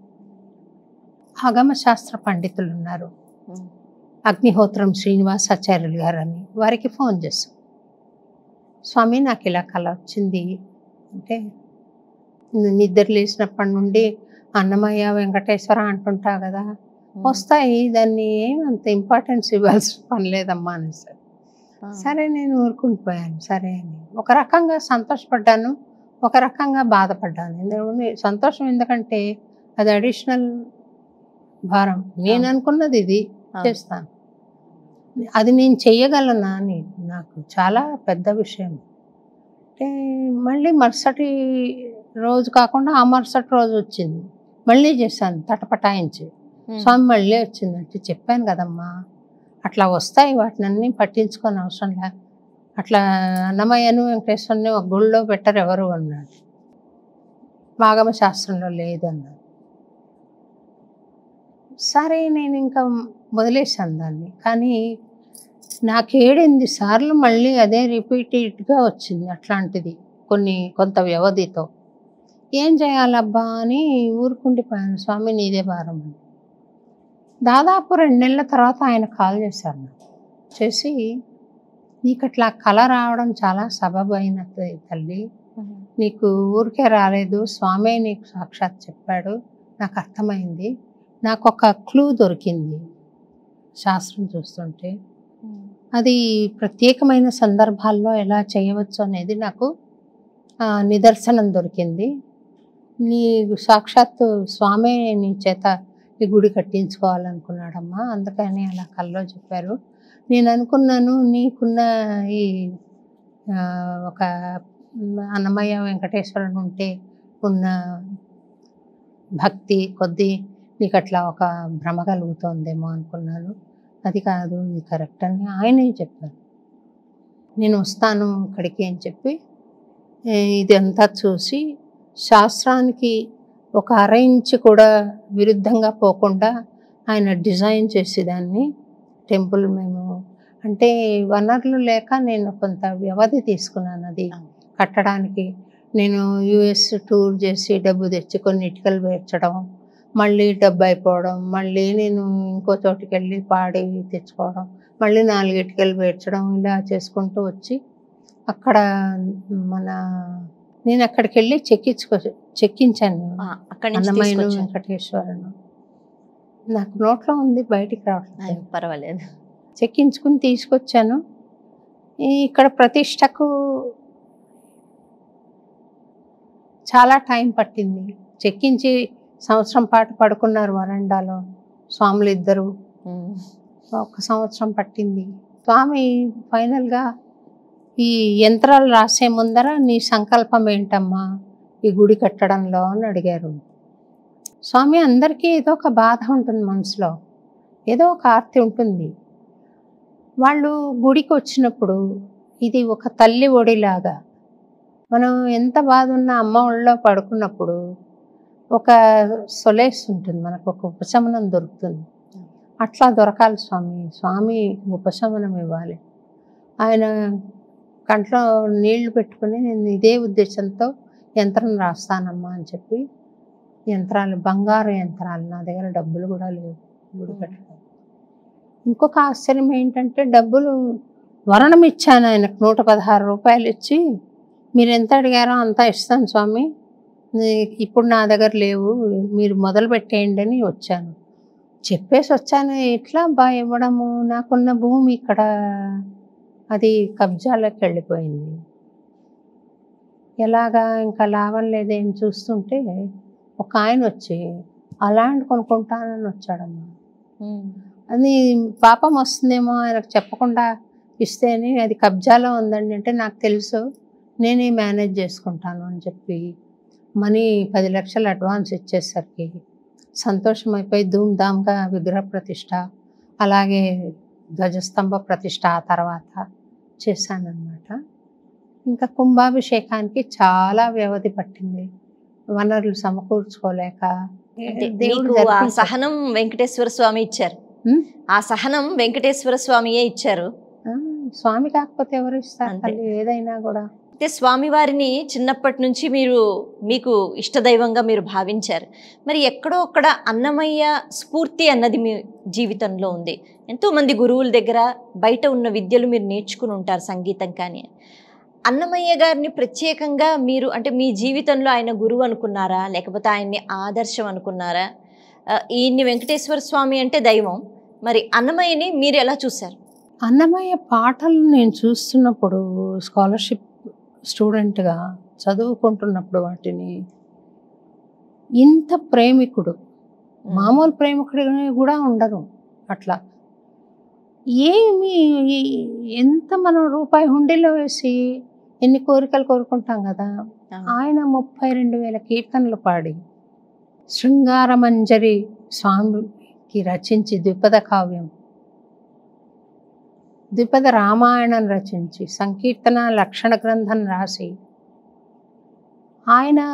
ఆగమ శాస్త్ర పండితులు ఉన్నారు ఉమ్. అగ్నిహోత్రం శ్రీనివాసాచార్యులు గారు అని వారికి ఫోన్ చేశాం స్వామి నాకు ఇలా కళ వచ్చింది అంటే "నువ్వు నిద్ర లేచినప్పటి నుండి అన్నమయ్య వెంకటేశ్వర అంటుంటావు కదా ఉమ్. వస్తాయి దాన్ని ఏం అంత ఇంపార్టెన్స్ ఇవ్వాల్సిన పని లేదమ్మా అని సార్ ఆ. సరే నేను ఊరుకుండిపోయాను సరే అని ఒక రకంగా సంతోషపడ్డాను ఒక రకంగా బాధపడ్డాను ఎందుకంటే సంతోషం ఎందుకంటే అది అడిషనల్ భారం నేను అవును. అనుకున్నది ఇది అవును. చేస్తాను అది నేను చెయ్యగలనా అని నాకు చాలా పెద్ద విషయం అంటే మళ్ళీ మరుసటి రోజు కాకుండా ఆ మరుసటి రోజు వచ్చింది మళ్ళీ చేశాను తటపటాయించి ఉమ్. స్వామి మళ్ళీ వచ్చిందంటే చెప్పాను కదమ్మా అట్లా వస్తాయి వాటిని అన్నీ పట్టించుకొని అవసరం లే అట్లా అన్నమయ్యను వెంకటేశ్వరుని ఒక గుళ్ళో పెట్టరు ఎవరు అన్నాడు ఆగమ శాస్త్రంలో లేదన్నాడు సరే నేను ఇంకా వదిలేసాను దాన్ని కానీ నాకు ఏడెనిమిది సార్లు మళ్ళీ అదే రిపీటెడ్గా వచ్చింది అట్లాంటిది కొన్ని కొంత వ్యవధితో ఏం చేయాలబ్బా అని ఊరుకుండిపోయాను స్వామి నీదే భారం అని దాదాపు రెండు నెలల తర్వాత ఆయన కాల్ చేశారు నాకు చేసి నీకు అట్లా కళ రావడం చాలా సబబు అయిన తల్లి ఉమ్. నీకు ఊరికే రాలేదు స్వామే నీకు సాక్షాత్ చెప్పాడు నాకు అర్థమైంది నాకు ఒక క్లూ దొరికింది శాస్త్రం చూస్తుంటే ఉమ్. అది ప్రత్యేకమైన సందర్భాల్లో ఎలా చేయవచ్చు అనేది నాకు ఆ, నిదర్శనం దొరికింది నీ సాక్షాత్తు స్వామే నీ చేత ఈ గుడి కట్టించుకోవాలనుకున్నాడమ్మా అందుకని అలా కల్లో చెప్పారు నేను అనుకున్నాను నీకున్న ఈ ఆ, ఒక అన్నమయ్య వెంకటేశ్వరుడు ఉంటే ఉన్న భక్తి కొద్దీ నీకు అట్లా ఒక భ్రమ కలుగుతోందేమో అనుకున్నాను అది కాదు ఇది కరెక్ట్ అని ఆయనే చెప్పారు నేను వస్తాను ఇక్కడికి అని చెప్పి ఏ, ఇదంతా చూసి శాస్త్రానికి ఒక అర ఇంచు కూడా విరుద్ధంగా పోకుండా ఆయన డిజైన్ చేసేదాన్ని టెంపుల్ మేము అంటే వనరులు లేక నేను కొంత వ్యవధి తీసుకున్నాను అది కట్టడానికి నేను యుఎస్ టూర్ చేసి డబ్బు తెచ్చి కొన్ని ఇటుకలు పేర్చడం మళ్ళీ డబ్బు అయిపోవడం మళ్ళీ నేను ఇంకో చోటుకి వెళ్ళి పాడి తెచ్చుకోవడం మళ్ళీ నాలుగు ఇటుకలు పేర్చడం ఇలా చేసుకుంటూ వచ్చి అక్కడ మన నేను అక్కడికి వెళ్ళి చెక్కించుకో చెక్కించాను ఆ, అక్కడి నుంచి అన్నమయ్య తీసుకొచ్చారు. వెంకటేశ్వరను నాకు నోట్లో ఉంది బయటికి అయ్యో, రావట్లేదు పర్వాలేదు చెక్కించుకుని తీసుకొచ్చాను ఈ ఇక్కడ ప్రతిష్టకు చాలా టైం పట్టింది చెక్కించి సంవత్సరం పాటు పడుకున్నారు వరండాలో స్వాములు ఇద్దరు ఉమ్. ఒక సంవత్సరం పట్టింది స్వామి ఫైనల్గా ఈ యంత్రాలు రాసే ముందర నీ సంకల్పం ఏంటమ్మా ఈ గుడి కట్టడంలో అని అడిగారు స్వామి అందరికీ ఏదో ఒక బాధ ఉంటుంది మనసులో ఏదో ఒక ఆర్తి ఉంటుంది వాళ్ళు గుడికి వచ్చినప్పుడు ఇది ఒక తల్లి ఒడిలాగా మనం ఎంత బాధ ఉన్నా అమ్మ ఒళ్ళో పడుకున్నప్పుడు ఒక సొలేస్ ఉంటుంది మనకు ఒక ఉపశమనం దొరుకుతుంది అట్లా దొరకాలి స్వామి స్వామి ఉపశమనం ఇవ్వాలి ఆయన కంట్లో నీళ్లు పెట్టుకుని నేను ఇదే ఉద్దేశంతో యంత్రం రాస్తానమ్మా అని చెప్పి యంత్రాలు బంగారు యంత్రాలు నా దగ్గర డబ్బులు కూడా లేవు గుడి కట్టడానికి ఇంకొక ఆశ్చర్యం ఏంటంటే డబ్బులు వరణం ఇచ్చాను ఆయనకు నూట పదహారు రూపాయలు ఇచ్చి మీరు ఎంత అడిగారో అంతా ఇస్తాను స్వామి నీ- ఇప్పుడు నా దగ్గర లేవు మీరు మొదలు పెట్టేయండి అని వచ్చాను చెప్పేసి వచ్చాను ఎట్లా బా ఇవ్వడము నాకున్న భూమి ఇక్కడ అది కబ్జాలోకి వెళ్ళిపోయింది ఎలాగా ఇంకా లాభం లేదేం చూస్తుంటే ఒక ఆయన వచ్చి అలాంటి కొనుక్కుంటానని వచ్చాడమ్మా ఉమ్. అది పాపం వస్తుందేమో ఆయనకు చెప్పకుండా ఇస్తేనే అది కబ్జాలో ఉందండి అంటే నాకు తెలుసు నేనే మేనేజ్ చేసుకుంటాను అని చెప్పి మనీ పది లక్షలు అడ్వాన్స్ ఇచ్చేసరికి సంతోషం అయిపోయి ధూమ్ధామ్గా విగ్రహ ప్రతిష్ట అలాగే ధ్వజస్తంభ ప్రతిష్ట ఆ తర్వాత చేశానన్నమాట ఇంకా కుంభాభిషేకానికి చాలా వ్యవధి పట్టింది వనరులు సమకూర్చుకోలేక అంటే దేవుడు మీకు ఆ జరిపించాడు. సహనం వెంకటేశ్వర స్వామి ఇచ్చారు ఉమ్? ఆ సహనం వెంకటేశ్వర స్వామియే ఇచ్చారు ఆ, స్వామి కాకపోతే ఎవరు ఇస్తారు అంతే. తల్లి ఏదైనా కూడా అయితే స్వామివారిని చిన్నప్పటి నుంచి మీరు మీకు ఇష్టదైవంగా మీరు భావించారు మరి ఎక్కడో అక్కడ అన్నమయ్య స్ఫూర్తి అన్నది మీ జీవితంలో ఉంది ఎంతోమంది గురువుల దగ్గర బయట ఉన్న విద్యలు మీరు నేర్చుకుని ఉంటారు సంగీతం కానీ అన్నమయ్య గారిని ప్రత్యేకంగా మీరు అంటే మీ జీవితంలో ఆయన గురువు అనుకున్నారా లేకపోతే ఆయన్ని ఆదర్శం అనుకున్నారా ఆ, ఈయన్ని వెంకటేశ్వర స్వామి అంటే దైవం మరి అన్నమయ్యని మీరు ఎలా చూశారు అన్నమయ్య పాటలు నేను చూస్తున్నప్పుడు స్కాలర్షిప్ స్టూడెంట్గా చదువుకుంటున్నప్పుడు వాటిని ఇంత ప్రేమికుడు మామూలు ప్రేమికుడు కూడా ఉండరు అట్లా ఏమి ఎంత మనం రూపాయి హుండీలో వేసి ఎన్ని కోరికలు కోరుకుంటాం కదా ఆ, ఆయన ముప్పై రెండు వేల కీర్తనలు పాడి శృంగారమంజరి స్వామికి రచించి ద్విపద కావ్యం ద్విపద రామాయణం రచించి సంకీర్తన లక్షణ గ్రంథం రాసి ఆయన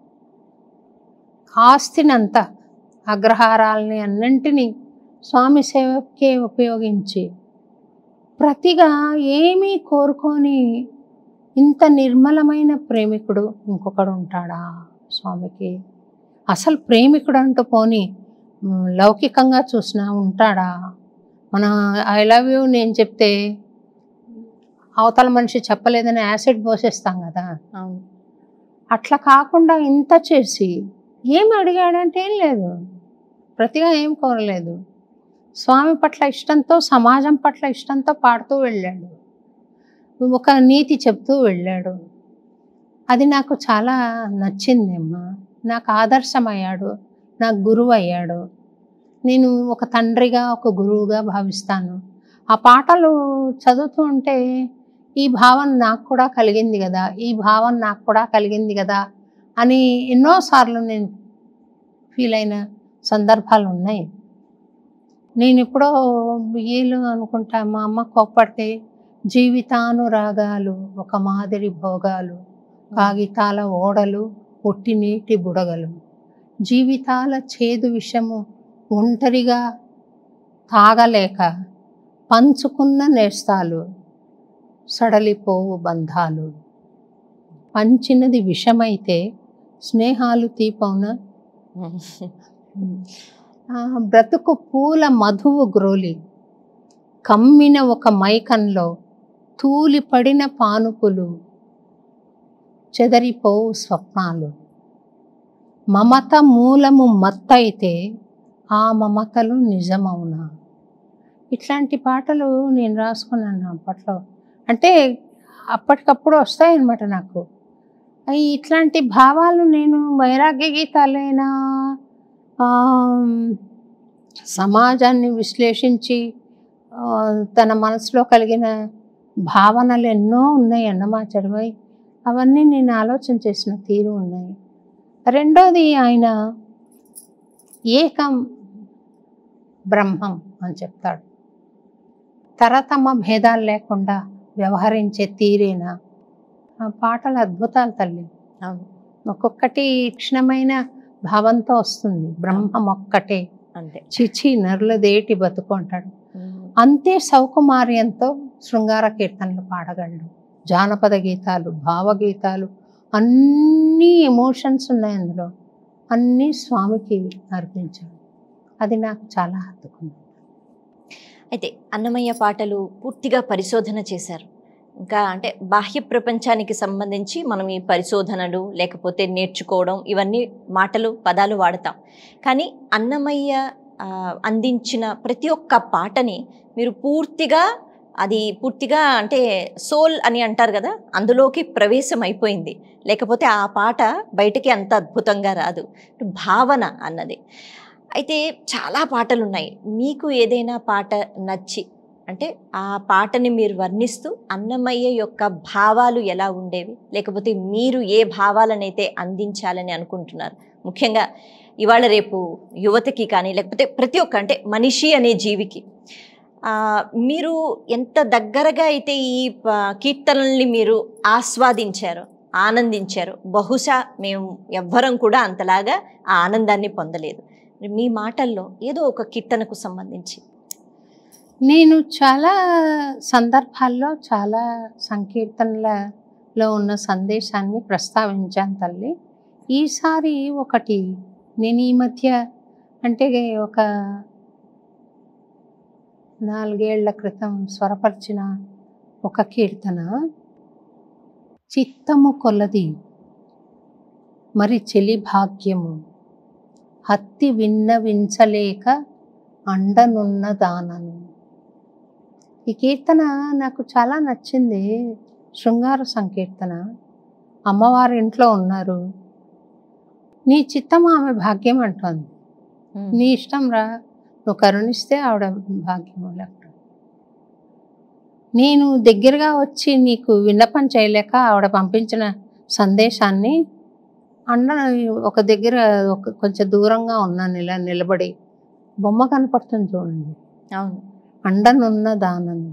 ఆస్తినంతా అగ్రహారాలని అన్నింటినీ స్వామి సేవకే ఉపయోగించి ప్రతిగా ఏమీ కోరుకొని ఇంత నిర్మలమైన ప్రేమికుడు ఇంకొకడు ఉంటాడా స్వామికి అసలు ప్రేమికుడు అంటూ పోని ఉమ్, లౌకికంగా చూసినా ఉంటాడా మన ఐ లవ్ యూ నేను చెప్తే అవతల మనిషి చెప్పలేదని యాసిడ్ పోసేస్తాం కదా అవును అట్లా కాకుండా ఇంత చేసి ఏం అడిగాడంటే ఏం లేదు ప్రతిగా ఏం కోరలేదు స్వామి పట్ల ఇష్టంతో సమాజం పట్ల ఇష్టంతో పాడుతూ వెళ్ళాడు ఒక నీతి చెప్తూ వెళ్ళాడు అది నాకు చాలా నచ్చింది అమ్మా నాకు ఆదర్శమయ్యాడు నాకు గురువు అయ్యాడు నేను ఒక తండ్రిగా ఒక గురువుగా భావిస్తాను ఆ పాటలు చదువుతూ ఉంటే ఈ భావన నాకు కూడా కలిగింది కదా ఈ భావన నాకు కూడా కలిగింది కదా అని ఎన్నోసార్లు నేను ఫీల్ అయిన సందర్భాలు ఉన్నాయి నేను ఎప్పుడో బియ్యలు అనుకుంటా మా అమ్మ కోప్పడితే జీవితానురాగాలు ఒక మాదిరి భోగాలు కాగితాల ఓడలు ఒట్టి నీటి బుడగలు జీవితాల చేదు విషము ఒంటరిగా తాగలేక పంచుకున్న నేస్తాలు సడలిపోవు బంధాలు పంచినది విషమైతే స్నేహాలు తీపవున ఆ, బ్రతుకు పూల మధువు గ్రోలి కమ్మిన ఒక మైకంలో తూలిపడిన పానుపులు చెదరిపోవు స్వప్నాలు మమత మూలము మత్తయితే ఆ మమతలు నిజమవునా ఇట్లాంటి పాటలు నేను రాసుకున్నాను అప్పట్లో అంటే అప్పటికప్పుడు వస్తాయన్నమాట నాకు అయి ఇట్లాంటి భావాలు నేను వైరాగ్య గీతాలైనా ఆ, సమాజాన్ని విశ్లేషించి ఆ, తన మనసులో కలిగిన భావనలు ఎన్నో ఉన్నాయి అన్నమాచరమై అవన్నీ నేను ఆలోచన చేసిన తీరు ఉన్నాయి రెండోది ఆయన ఏకం బ్రహ్మం అని చెప్తాడు తరతమ భేదాలు లేకుండా వ్యవహరించే తీరేనా ఆ పాటలు అద్భుతాలు తల్లి అవును ఒక్కొక్కటి క్షణమైన భావంతో వస్తుంది బ్రహ్మం ఒక్కటే అంతే చిచి నరులదేటి బతుకు అంటాడు ఉమ్. అంతే సౌకుమార్యంతో శృంగార కీర్తనలు పాడగలడు జానపద గీతాలు భావగీతాలు అన్నీ ఎమోషన్స్ ఉన్నాయి అందులో అన్నీ స్వామికి అర్పించాడు అది నాకు చాలా హత్తుకుంది అయితే అన్నమయ్య పాటలు పూర్తిగా పరిశోధన చేశారు ఇంకా అంటే బాహ్య ప్రపంచానికి సంబంధించి మనం ఈ పరిశోధనలు లేకపోతే నేర్చుకోవడం ఇవన్నీ మాటలు పదాలు వాడతాం కానీ అన్నమయ్య ఆ, అందించిన ప్రతి ఒక్క పాటని మీరు పూర్తిగా అది పూర్తిగా అంటే సోల్ అని అంటారు కదా అందులోకి ప్రవేశం అయిపోయింది లేకపోతే ఆ పాట బయటికి అంత అద్భుతంగా రాదు భావన అన్నది అయితే చాలా పాటలు ఉన్నాయి మీకు ఏదైనా పాట నచ్చి అంటే ఆ పాటని మీరు వర్ణిస్తూ అన్నమయ్య యొక్క భావాలు ఎలా ఉండేవి లేకపోతే మీరు ఏ భావాలనైతే అందించాలని అనుకుంటున్నారు ముఖ్యంగా ఇవాళ రేపు యువతకి కానీ లేకపోతే ప్రతి ఒక్క అంటే మనిషి అనే జీవికి ఆ, మీరు ఎంత దగ్గరగా అయితే ఈ ప- కీర్తనల్ని మీరు ఆస్వాదించారో ఆనందించారో బహుశా మేము ఎవ్వరం కూడా అంతలాగా ఆ ఆనందాన్ని పొందలేదు మీ మాటల్లో ఏదో ఒక కీర్తనకు సంబంధించి నేను చాలా సందర్భాల్లో చాలా సంకీర్తనలలో ఉన్న సందేశాన్ని ప్రస్తావించాను తల్లి ఈసారి ఒకటి నేను ఈ మధ్య అంటే ఒక నాలుగేళ్ల క్రితం స్వరపరిచిన ఒక కీర్తన చిత్తము కొలది మరి చెలి భాగ్యము హత్తి విన్నవించలేక అండనున్న దానను ఈ కీర్తన నాకు చాలా నచ్చింది శృంగార సంకీర్తన అమ్మవారి ఇంట్లో ఉన్నారు నీ చిత్తం ఆమె భాగ్యం అంటోంది నీ ఇష్టం రా నువ్వు కరుణిస్తే ఆవిడ భాగ్యం లెక్క నేను దగ్గరగా వచ్చి నీకు విన్నపం చేయలేక ఆవిడ పంపించిన సందేశాన్ని అన్న ఒక దగ్గర ఒక కొంచెం దూరంగా ఉన్నాను ఇలా నిలబడి బొమ్మ కనపడుతుంది చూడండి అవును అండనున్న దానను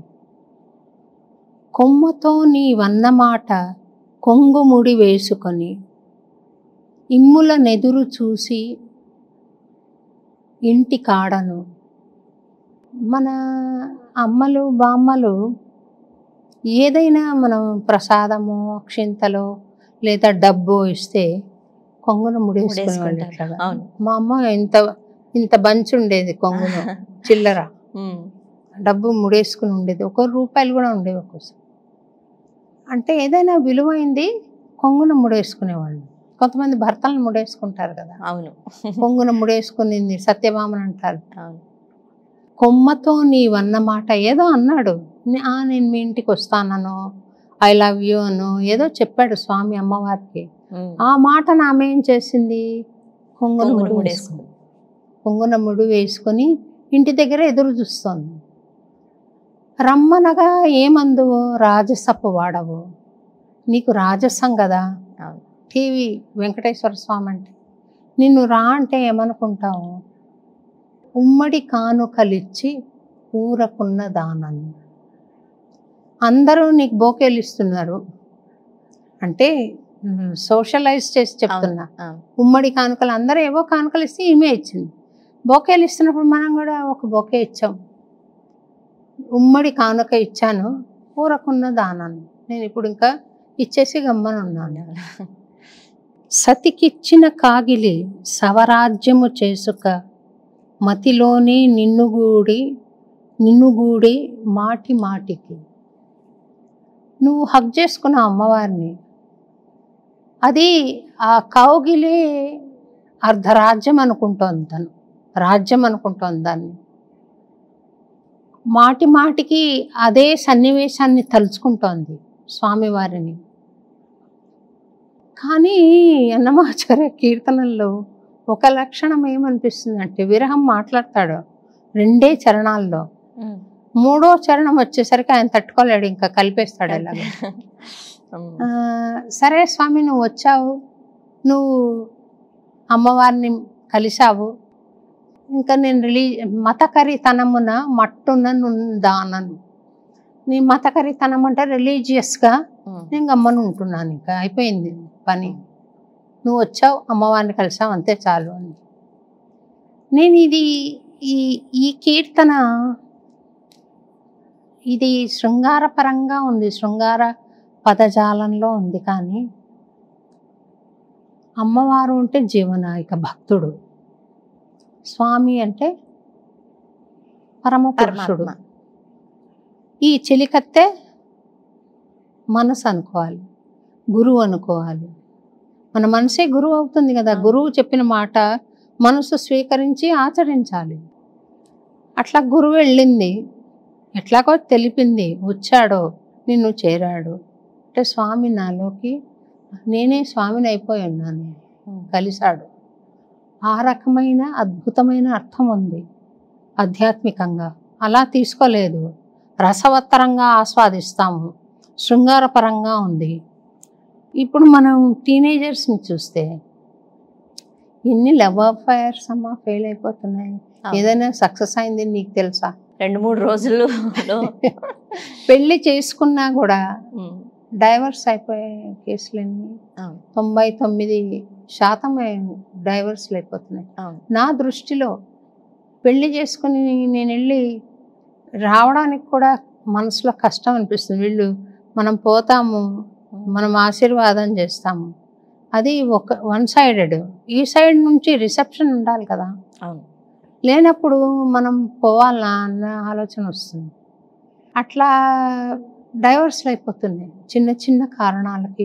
కొమ్మతో నీ వన్నమాట కొంగుముడి వేసుకొని ఇమ్ముల నెదురు చూసి ఇంటి కాడను మన అమ్మలు బామ్మలు ఏదైనా మనం ప్రసాదము అక్షింతలో లేదా డబ్బు ఇస్తే కొంగును ముడేసుకునేవాళ్ళు ముడేసుకుంటారు. ఇట్లాగా. అవును. మా అమ్మ ఇంత ఇంత బంచి ఉండేది కొంగును చిల్లర ఉమ్. డబ్బు ముడేసుకుని ఉండేది ఒక రూపాయలు కూడా ఉండేవి ఒక్కోసారి అంటే ఏదైనా విలువైంది కొంగున ముడేసుకునేవాళ్ళు కొంతమంది భర్తలను ముడేసుకుంటారు కదా అవును కొంగున ముడేసుకునింది సత్యభామన్ అంటారు అవును కొమ్మతో నీవన్నమాట ఏదో అన్నాడు నే- ఆ నేను మీ ఇంటికి వస్తానను ఐ లవ్ యూ అను ఏదో చెప్పాడు స్వామి అమ్మవారికి ఉమ్. ఆ మాట ఆమె ఏం చేసింది కొంగును కొంగును ముడేసుకుంది పొంగున ముడి వేసుకొని ఇంటి దగ్గర ఎదురు చూస్తోంది రమ్మనగా ఏమందువు రాజసపు వాడవు నీకు రాజసం కదా అవును. టీవీ వెంకటేశ్వర స్వామి అంటే నిన్ను రా అంటే ఏమనుకుంటావు ఉమ్మడి కానుకలిచ్చి ఊరకున్న దానం అందరూ నీకు బోకేలు ఇస్తున్నారు అంటే సోషలైజ్ చేసి చెప్తున్నా అవును. ఉమ్మడి కానుకలు అందరూ ఏవో కానుకలు ఇస్తే ఈమె ఇచ్చింది బొకేలు ఇస్తున్నప్పుడు మనం కూడా ఒక బొకే ఇచ్చాం ఉమ్మడి కానుక ఇచ్చాను ఊరకున్న దానాన్ని నేను ఇప్పుడు ఇంకా ఇచ్చేసి గమ్మనున్నాను సతికిచ్చిన కాగిలి సవరాజ్యము చేసుక మతిలోని నిన్నుగూడి నిన్నుగూడి మాటి మాటికి నువ్వు హక్ చేసుకున్నావు అమ్మవారిని అది ఆ కౌగిలి అర్ధరాజ్యం అనుకుంటోంది తను రాజ్యం అనుకుంటోంది దాన్ని మాటి మాటికి అదే సన్నివేశాన్ని తలుచుకుంటోంది స్వామివారిని కానీ అన్నమాచార్య కీర్తనల్లో ఒక లక్షణం ఏమనిపిస్తుంది అంటే విరహం మాట్లాడతాడు రెండే చరణాల్లో ఉమ్. మూడో చరణం వచ్చేసరికి ఆయన తట్టుకోలేడు ఇంకా కలిపేస్తాడు ఇలాగ ఉమ్. ఆ, సరే స్వామి నువ్వు వచ్చావు నువ్వు అమ్మవారిని కలిశావు ఇంకా నేను రిలీ మతకరితనమున మట్టున నుందానను నీ మతకరితనం అంటే రిలీజియస్గా ఉమ్. నేను గమ్మను ఉంటున్నాను ఇంకా అయిపోయింది పని నువ్వు వచ్చావు అమ్మవారిని కలిసావు అంతే చాలు అని నేను ఇది ఈ ఈ కీర్తన ఇది శృంగారపరంగా ఉంది శృంగార పదజాలంలో ఉంది కానీ అమ్మవారు అంటే జీవనాయక భక్తుడు స్వామి అంటే పరమ పురుషుడు పరమాత్మ ఈ చెలికత్తే మనసు అనుకోవాలి గురువు అనుకోవాలి మన మనసే గురువు అవుతుంది కదా అవును. గురువు చెప్పిన మాట మనసు స్వీకరించి ఆచరించాలి అట్లా గురువు వెళ్ళింది ఎట్లాగో తెలిపింది వచ్చాడో నిన్ను చేరాడు అంటే స్వామి నాలోకి నేనే స్వామిని అయిపోయి ఉన్నాను ఉమ్. కలిశాడు ఆ రకమైన అద్భుతమైన అర్థం ఉంది ఆధ్యాత్మికంగా అలా తీసుకోలేదు రసవత్తరంగా ఆస్వాదిస్తాము శృంగారపరంగా ఉంది ఇప్పుడు మనం టీనేజర్స్ని చూస్తే ఎన్ని లవ్ అఫైర్స్ అమ్మా ఫెయిల్ అయిపోతున్నాయి అవును. ఏదైనా సక్సెస్ అయింది నీకు తెలుసా రెండు మూడు రోజుల్లో పెళ్లి చేసుకున్నా కూడా ఉమ్. డైవర్స్ అయిపోయే కేసులన్నీ అవును. తొంభై తొమ్మిది శాతం డైవర్స్లు అయిపోతున్నాయి అవును. నా దృష్టిలో పెళ్లి చేసుకుని నేను వెళ్ళి రావడానికి కూడా మనసులో కష్టం అనిపిస్తుంది వీళ్ళు మనం పోతాము మనం ఆశీర్వాదం చేస్తాము అది ఒక వన్ సైడెడ్ ఈ సైడ్ నుంచి రిసెప్షన్ ఉండాలి కదా అవును లేనప్పుడు మనం పోవాలా అన్న ఆలోచన వస్తుంది అట్లా డైవర్స్లు అయిపోతున్నాయి చిన్న చిన్న కారణాలకి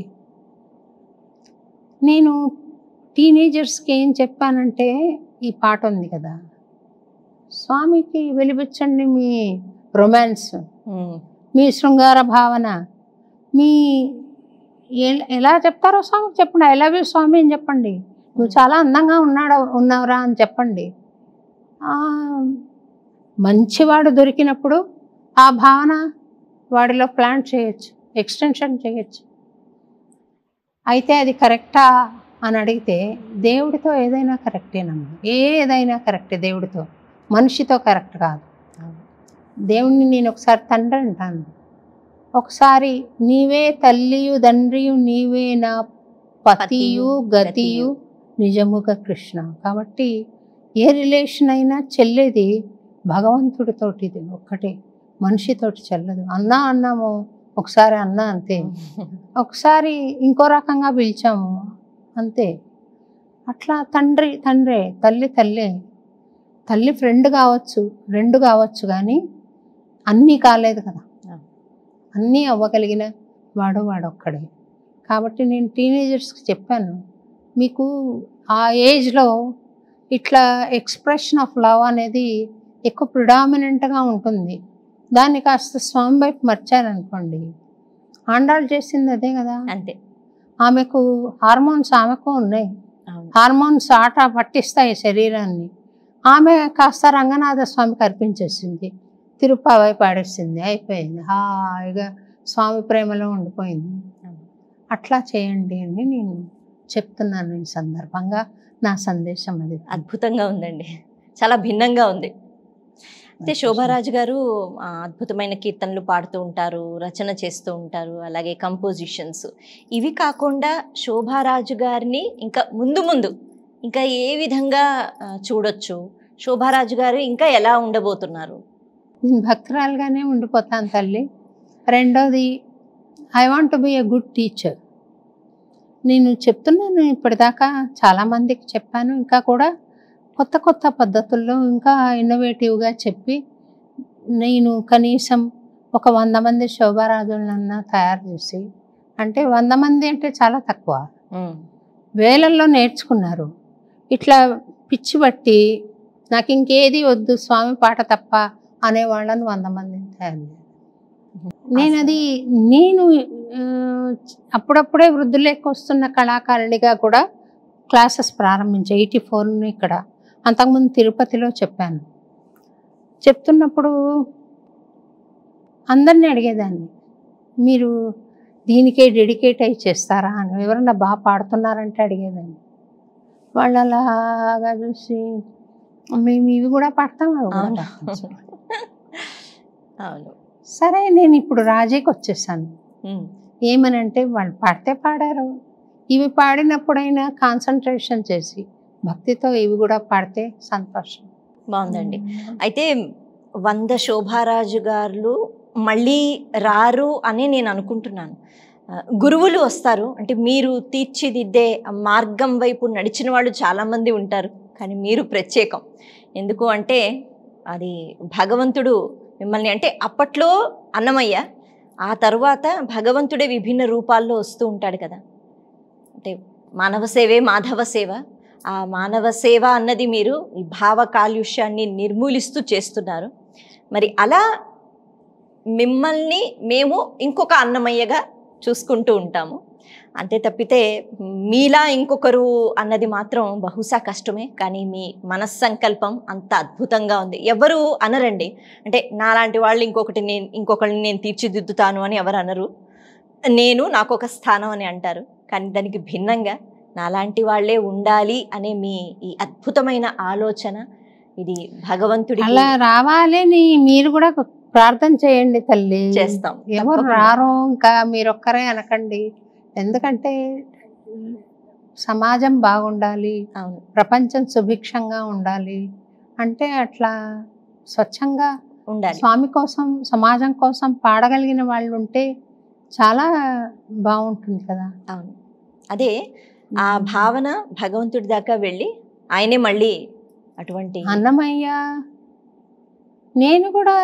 నేను టీనేజర్స్కి ఏం చెప్పానంటే ఈ పాట ఉంది కదా స్వామికి వెలిపించండి మీ రొమాన్స్ ఉమ్. మీ శృంగార భావన మీ ఎ- ఎలా చెప్తారో స్వామి చెప్పండి ఐ లవ్ యూ స్వామి అని చెప్పండి నువ్వు చాలా అందంగా ఉన్నాడు ఉన్నావురా అని చెప్పండి ఆ, మంచివాడు దొరికినప్పుడు ఆ భావన వాడిలో ప్లాంట్ చేయొచ్చు ఎక్స్టెన్షన్ చేయొచ్చు అయితే అది కరెక్టా అని అడిగితే దేవుడితో ఏదైనా కరెక్టేనమ్మా ఏదైనా కరెక్టే దేవుడితో మనిషితో కరెక్ట్ కాదు అవును. దేవుణ్ణి నేను ఒకసారి తండ్రి అంటాను ఒకసారి నీవే తల్లియు తండ్రియు నీవే నా పతియు గతియు నిజముగా కృష్ణ కాబట్టి ఏ రిలేషన్ అయినా చెల్లేది భగవంతుడితోటిది ఒక్కటే మనిషితోటి చెల్లదు అన్నా అన్నాము ఒకసారి అన్నా అంతే ఒకసారి ఇంకో రకంగా పిలిచాము అంతే అట్లా తండ్రి తండ్రే తల్లి తల్లే తల్లి ఫ్రెండ్ కావచ్చు రెండు కావచ్చు కానీ అన్నీ కాలేదు కదా ఆ. అన్నీ అవ్వగలిగిన వాడు వాడొక్కడే కాబట్టి నేను టీనేజర్స్కి చెప్పాను మీకు ఆ ఏజ్లో ఇట్లా ఎక్స్ప్రెషన్ ఆఫ్ లవ్ అనేది ఎక్కువ ప్రిడామినెంట్గా ఉంటుంది దాన్ని కాస్త స్వామి వైపు మర్చారనుకోండి ఆండాళ్ళు చేసింది అదే కదా అంతే ఆమెకు హార్మోన్స్ ఆమెకు ఉన్నాయి అవును హార్మోన్స్ ఆట పట్టిస్తాయి శరీరాన్ని ఆమె కాస్త రంగనాథ స్వామికి అర్పించేసింది తిరుపావై పాడేసింది అయిపోయింది హాయిగా స్వామి ప్రేమలో ఉండిపోయింది అట్లా చేయండి అని నేను చెప్తున్నాను ఈ సందర్భంగా నా సందేశం అది అద్భుతంగా ఉందండి చాలా భిన్నంగా ఉంది అయితే శోభారాజు గారు ఆ, అద్భుతమైన కీర్తనలు పాడుతూ ఉంటారు రచన చేస్తూ ఉంటారు అలాగే కంపోజిషన్స్ ఇవి కాకుండా శోభారాజు గారిని ఇంకా ముందు ముందు ఇంకా ఏ విధంగా ఆ, చూడొచ్చు శోభారాజు గారు ఇంకా ఎలా ఉండబోతున్నారు నేను భక్తురాలుగానే ఉండిపోతాను తల్లి రెండోది I want to be a good teacher నేను చెప్తున్నాను ఇప్పటిదాకా చాలామందికి చెప్పాను ఇంకా కూడా కొత్త కొత్త పద్ధతుల్లో ఇంకా ఇన్నోవేటివ్గా చెప్పి నేను కనీసం ఒక వంద మంది శోభారాజులన్నా తయారు చేసి అంటే వంద మంది అంటే చాలా తక్కువ ఉమ్, వేలల్లో నేర్చుకున్నారు ఇట్లా పిచ్చి బట్టి నాకు ఇంకేది వద్దు స్వామి పాట తప్ప అనే వాళ్ళని వంద మందిని తయారు చేయాలి. నేను అది నేను ఆ, అప్పుడప్పుడే వృద్ధులేకి వస్తున్న కళాకారుడిగా కూడా క్లాసెస్ ప్రారంభించాను ఎయిటీ ఫోర్ని ఇక్కడ అంతకుముందు తిరుపతిలో చెప్పాను చెప్తున్నప్పుడు అందరినీ అడిగేదాన్ని మీరు దీనికే డెడికేట్ అయి చేస్తారా అని ఎవరన్నా బాగా పాడుతున్నారంటే అడిగేదాన్ని వాళ్ళు అలాగా చూసి మేము ఇవి కూడా పాడతాం అవి కూడా అవును పాడతాం." అవును సరే నేను ఇప్పుడు రాజీకి వచ్చేసాను ఉమ్, ఏమనంటే వాళ్ళు పాడితే పాడారు ఇవి పాడినప్పుడైనా కాన్సన్ట్రేషన్ చేసి భక్తితో ఇవి కూడా పాడితే సంతోషం బాగుందండి అయితే వంద శోభారాజు గారు మళ్ళీ రారు అని నేను అనుకుంటున్నాను ఆ, గురువులు వస్తారు అంటే మీరు తీర్చిదిద్దే ఆ మార్గం వైపు నడిచిన వాళ్ళు చాలామంది ఉంటారు కానీ మీరు ప్రత్యేకం ఎందుకు అంటే అది భగవంతుడు మిమ్మల్ని అంటే అప్పట్లో అన్నమయ్య ఆ తర్వాత భగవంతుడే విభిన్న రూపాల్లో వస్తూ ఉంటాడు కదా అంటే మానవ సేవే మాధవ సేవ ఆ మానవ సేవ అన్నది మీరు ఈ భావ కాలుష్యాన్ని నిర్మూలిస్తూ చేస్తున్నారు మరి అలా మిమ్మల్ని మేము ఇంకొక అన్నమయ్యగా చూసుకుంటూ ఉంటాము అంతే తప్పితే మీలా ఇంకొకరు అన్నది మాత్రం బహుశా కష్టమే కానీ మీ మనస్సంకల్పం అంత అద్భుతంగా ఉంది ఎవరు అనరండి అంటే నాలాంటి వాళ్ళు ఇంకొకటి నేను ఇంకొకరిని నేను తీర్చిదిద్దుతాను అని ఎవరు అనరు నేను నాకు ఒక స్థానం అని అంటారు కానీ దానికి భిన్నంగా నాలాంటి వాళ్ళే ఉండాలి అనే మీ ఈ అద్భుతమైన ఆలోచన ఇది భగవంతుడి అలా రావాలని మీరు కూడా ప్రార్థన చేయండి తల్లి చేస్తాం ఎవరు తప్పకుండా. రారో ఇంకా మీరొక్కరే అనకండి ఎందుకంటే సమాజం బాగుండాలి అవును ప్రపంచం సుభిక్షంగా ఉండాలి అంటే అట్లా స్వచ్ఛంగా ఉండాలి స్వామి కోసం సమాజం కోసం పాడగలిగిన వాళ్ళు ఉంటే చాలా బాగుంటుంది కదా అవును అదే ఆ భావన భగవంతుడి దాకా వెళ్ళి ఆయనే మళ్ళీ అటువంటి అన్నమయ్య నేను కూడా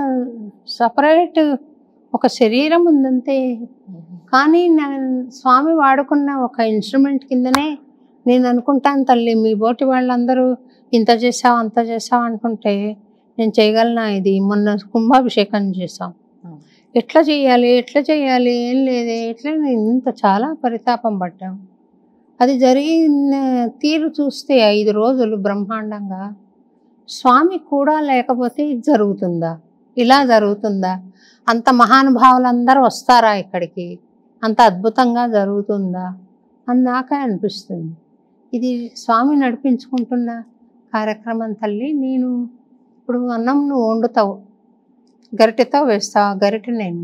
సపరేట్ ఒక శరీరం ఉందంతే కానీ నా స్వామి వాడుకున్న ఒక ఇన్స్ట్రుమెంట్ కిందనే నేను అనుకుంటాను తల్లి మీ బోటి వాళ్ళందరూ ఇంత చేసావు అంత చేసావు అనుకుంటే నేను చేయగలనా ఇది మొన్న కుంభాభిషేకం చేసాం అవును. ఎట్లా చేయాలి ఎట్లా చేయాలి ఏం లేదే ఎట్లా నేను ఇంత చాలా పరితాపం పడ్డాం అది జరిగిన తీరు చూస్తే ఐదు రోజులు బ్రహ్మాండంగా స్వామి కూడా లేకపోతే ఇది జరుగుతుందా ఇలా జరుగుతుందా అంత మహానుభావులందరూ వస్తారా ఇక్కడికి అంత అద్భుతంగా జరుగుతుందా అని నాకే అనిపిస్తుంది ఇది స్వామి నడిపించుకుంటున్న కార్యక్రమం తల్లి నేను ఇప్పుడు అన్నం నువ్వు వండుతావు గరిటెతో వేస్తావు ఆ గరిటె నేను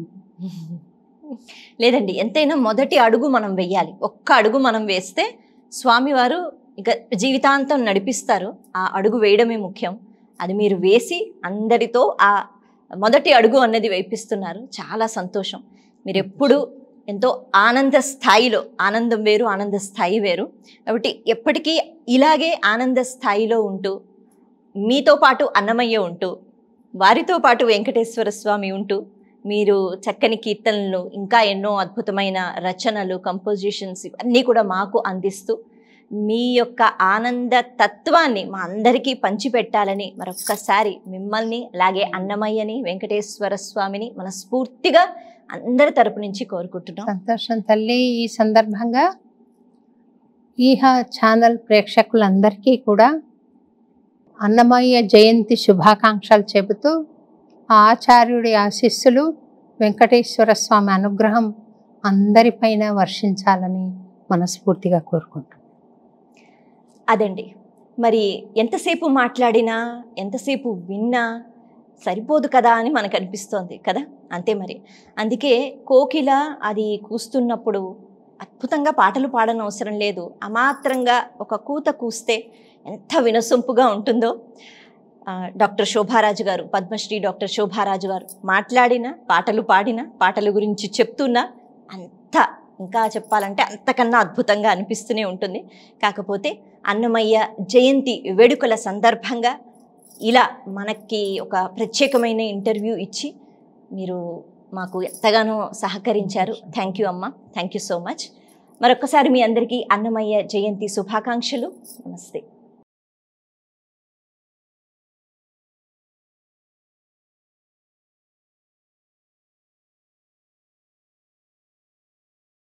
లేదండి ఎంతైనా మొదటి అడుగు మనం వెయ్యాలి ఒక్క అడుగు మనం వేస్తే స్వామివారు ఇక జీవితాంతం నడిపిస్తారు ఆ అడుగు వేయడమే ముఖ్యం అది మీరు వేసి అందరితో ఆ మొదటి అడుగు అన్నది వేపిస్తున్నారు చాలా సంతోషం మీరు ఎప్పుడు ఎంతో ఆనంద స్థాయిలో ఆనందం వేరు ఆనంద స్థాయి వేరు కాబట్టి ఎప్పటికీ ఇలాగే ఆనంద స్థాయిలో ఉంటూ మీతో పాటు అన్నమయ్య ఉంటూ వారితో పాటు వెంకటేశ్వర స్వామి ఉంటూ మీరు చక్కని కీర్తనలు ఇంకా ఎన్నో అద్భుతమైన రచనలు కంపోజిషన్స్ ఇవన్నీ కూడా మాకు అందిస్తూ మీ యొక్క ఆనంద తత్వాన్ని మా అందరికీ పంచిపెట్టాలని మరొక్కసారి మిమ్మల్ని అలాగే అన్నమయ్యని వెంకటేశ్వర స్వామిని మనస్ఫూర్తిగా అందరి తరపు నుంచి కోరుకుంటున్నాం సంతోషం తల్లి ఈ సందర్భంగా ఈహ ఛానల్ ప్రేక్షకులందరికీ కూడా అన్నమయ్య జయంతి శుభాకాంక్షలు చెబుతూ ఆ ఆచార్యుడి ఆశీస్సులు వెంకటేశ్వర స్వామి అనుగ్రహం అందరిపైన వర్షించాలని మనస్ఫూర్తిగా కోరుకుంటున్నాను అదండి మరి ఎంతసేపు మాట్లాడినా ఎంతసేపు విన్నా సరిపోదు కదా అని మనకు అనిపిస్తోంది కదా అంతే మరి అందుకే కోకిల అది కూస్తున్నప్పుడు అద్భుతంగా పాటలు పాడనవసరం అవసరం లేదు అమాత్రంగా ఒక కూత కూస్తే ఎంత వినసొంపుగా ఉంటుందో ఆ, డాక్టర్ శోభారాజు గారు పద్మశ్రీ డాక్టర్ శోభారాజు గారు మాట్లాడిన పాటలు పాడిన పాటల గురించి చెప్తున్నా అంత ఇంకా చెప్పాలంటే అంతకన్నా అద్భుతంగా అనిపిస్తూనే ఉంటుంది కాకపోతే అన్నమయ్య జయంతి వేడుకల సందర్భంగా ఇలా మనకి ఒక ప్రత్యేకమైన ఇంటర్వ్యూ ఇచ్చి మీరు మాకు ఎంతగానో సహకరించారు థ్యాంక్ యూ అమ్మ థ్యాంక్ యూ సో మచ్ మరొకసారి మీ అందరికీ అన్నమయ్య జయంతి శుభాకాంక్షలు నమస్తే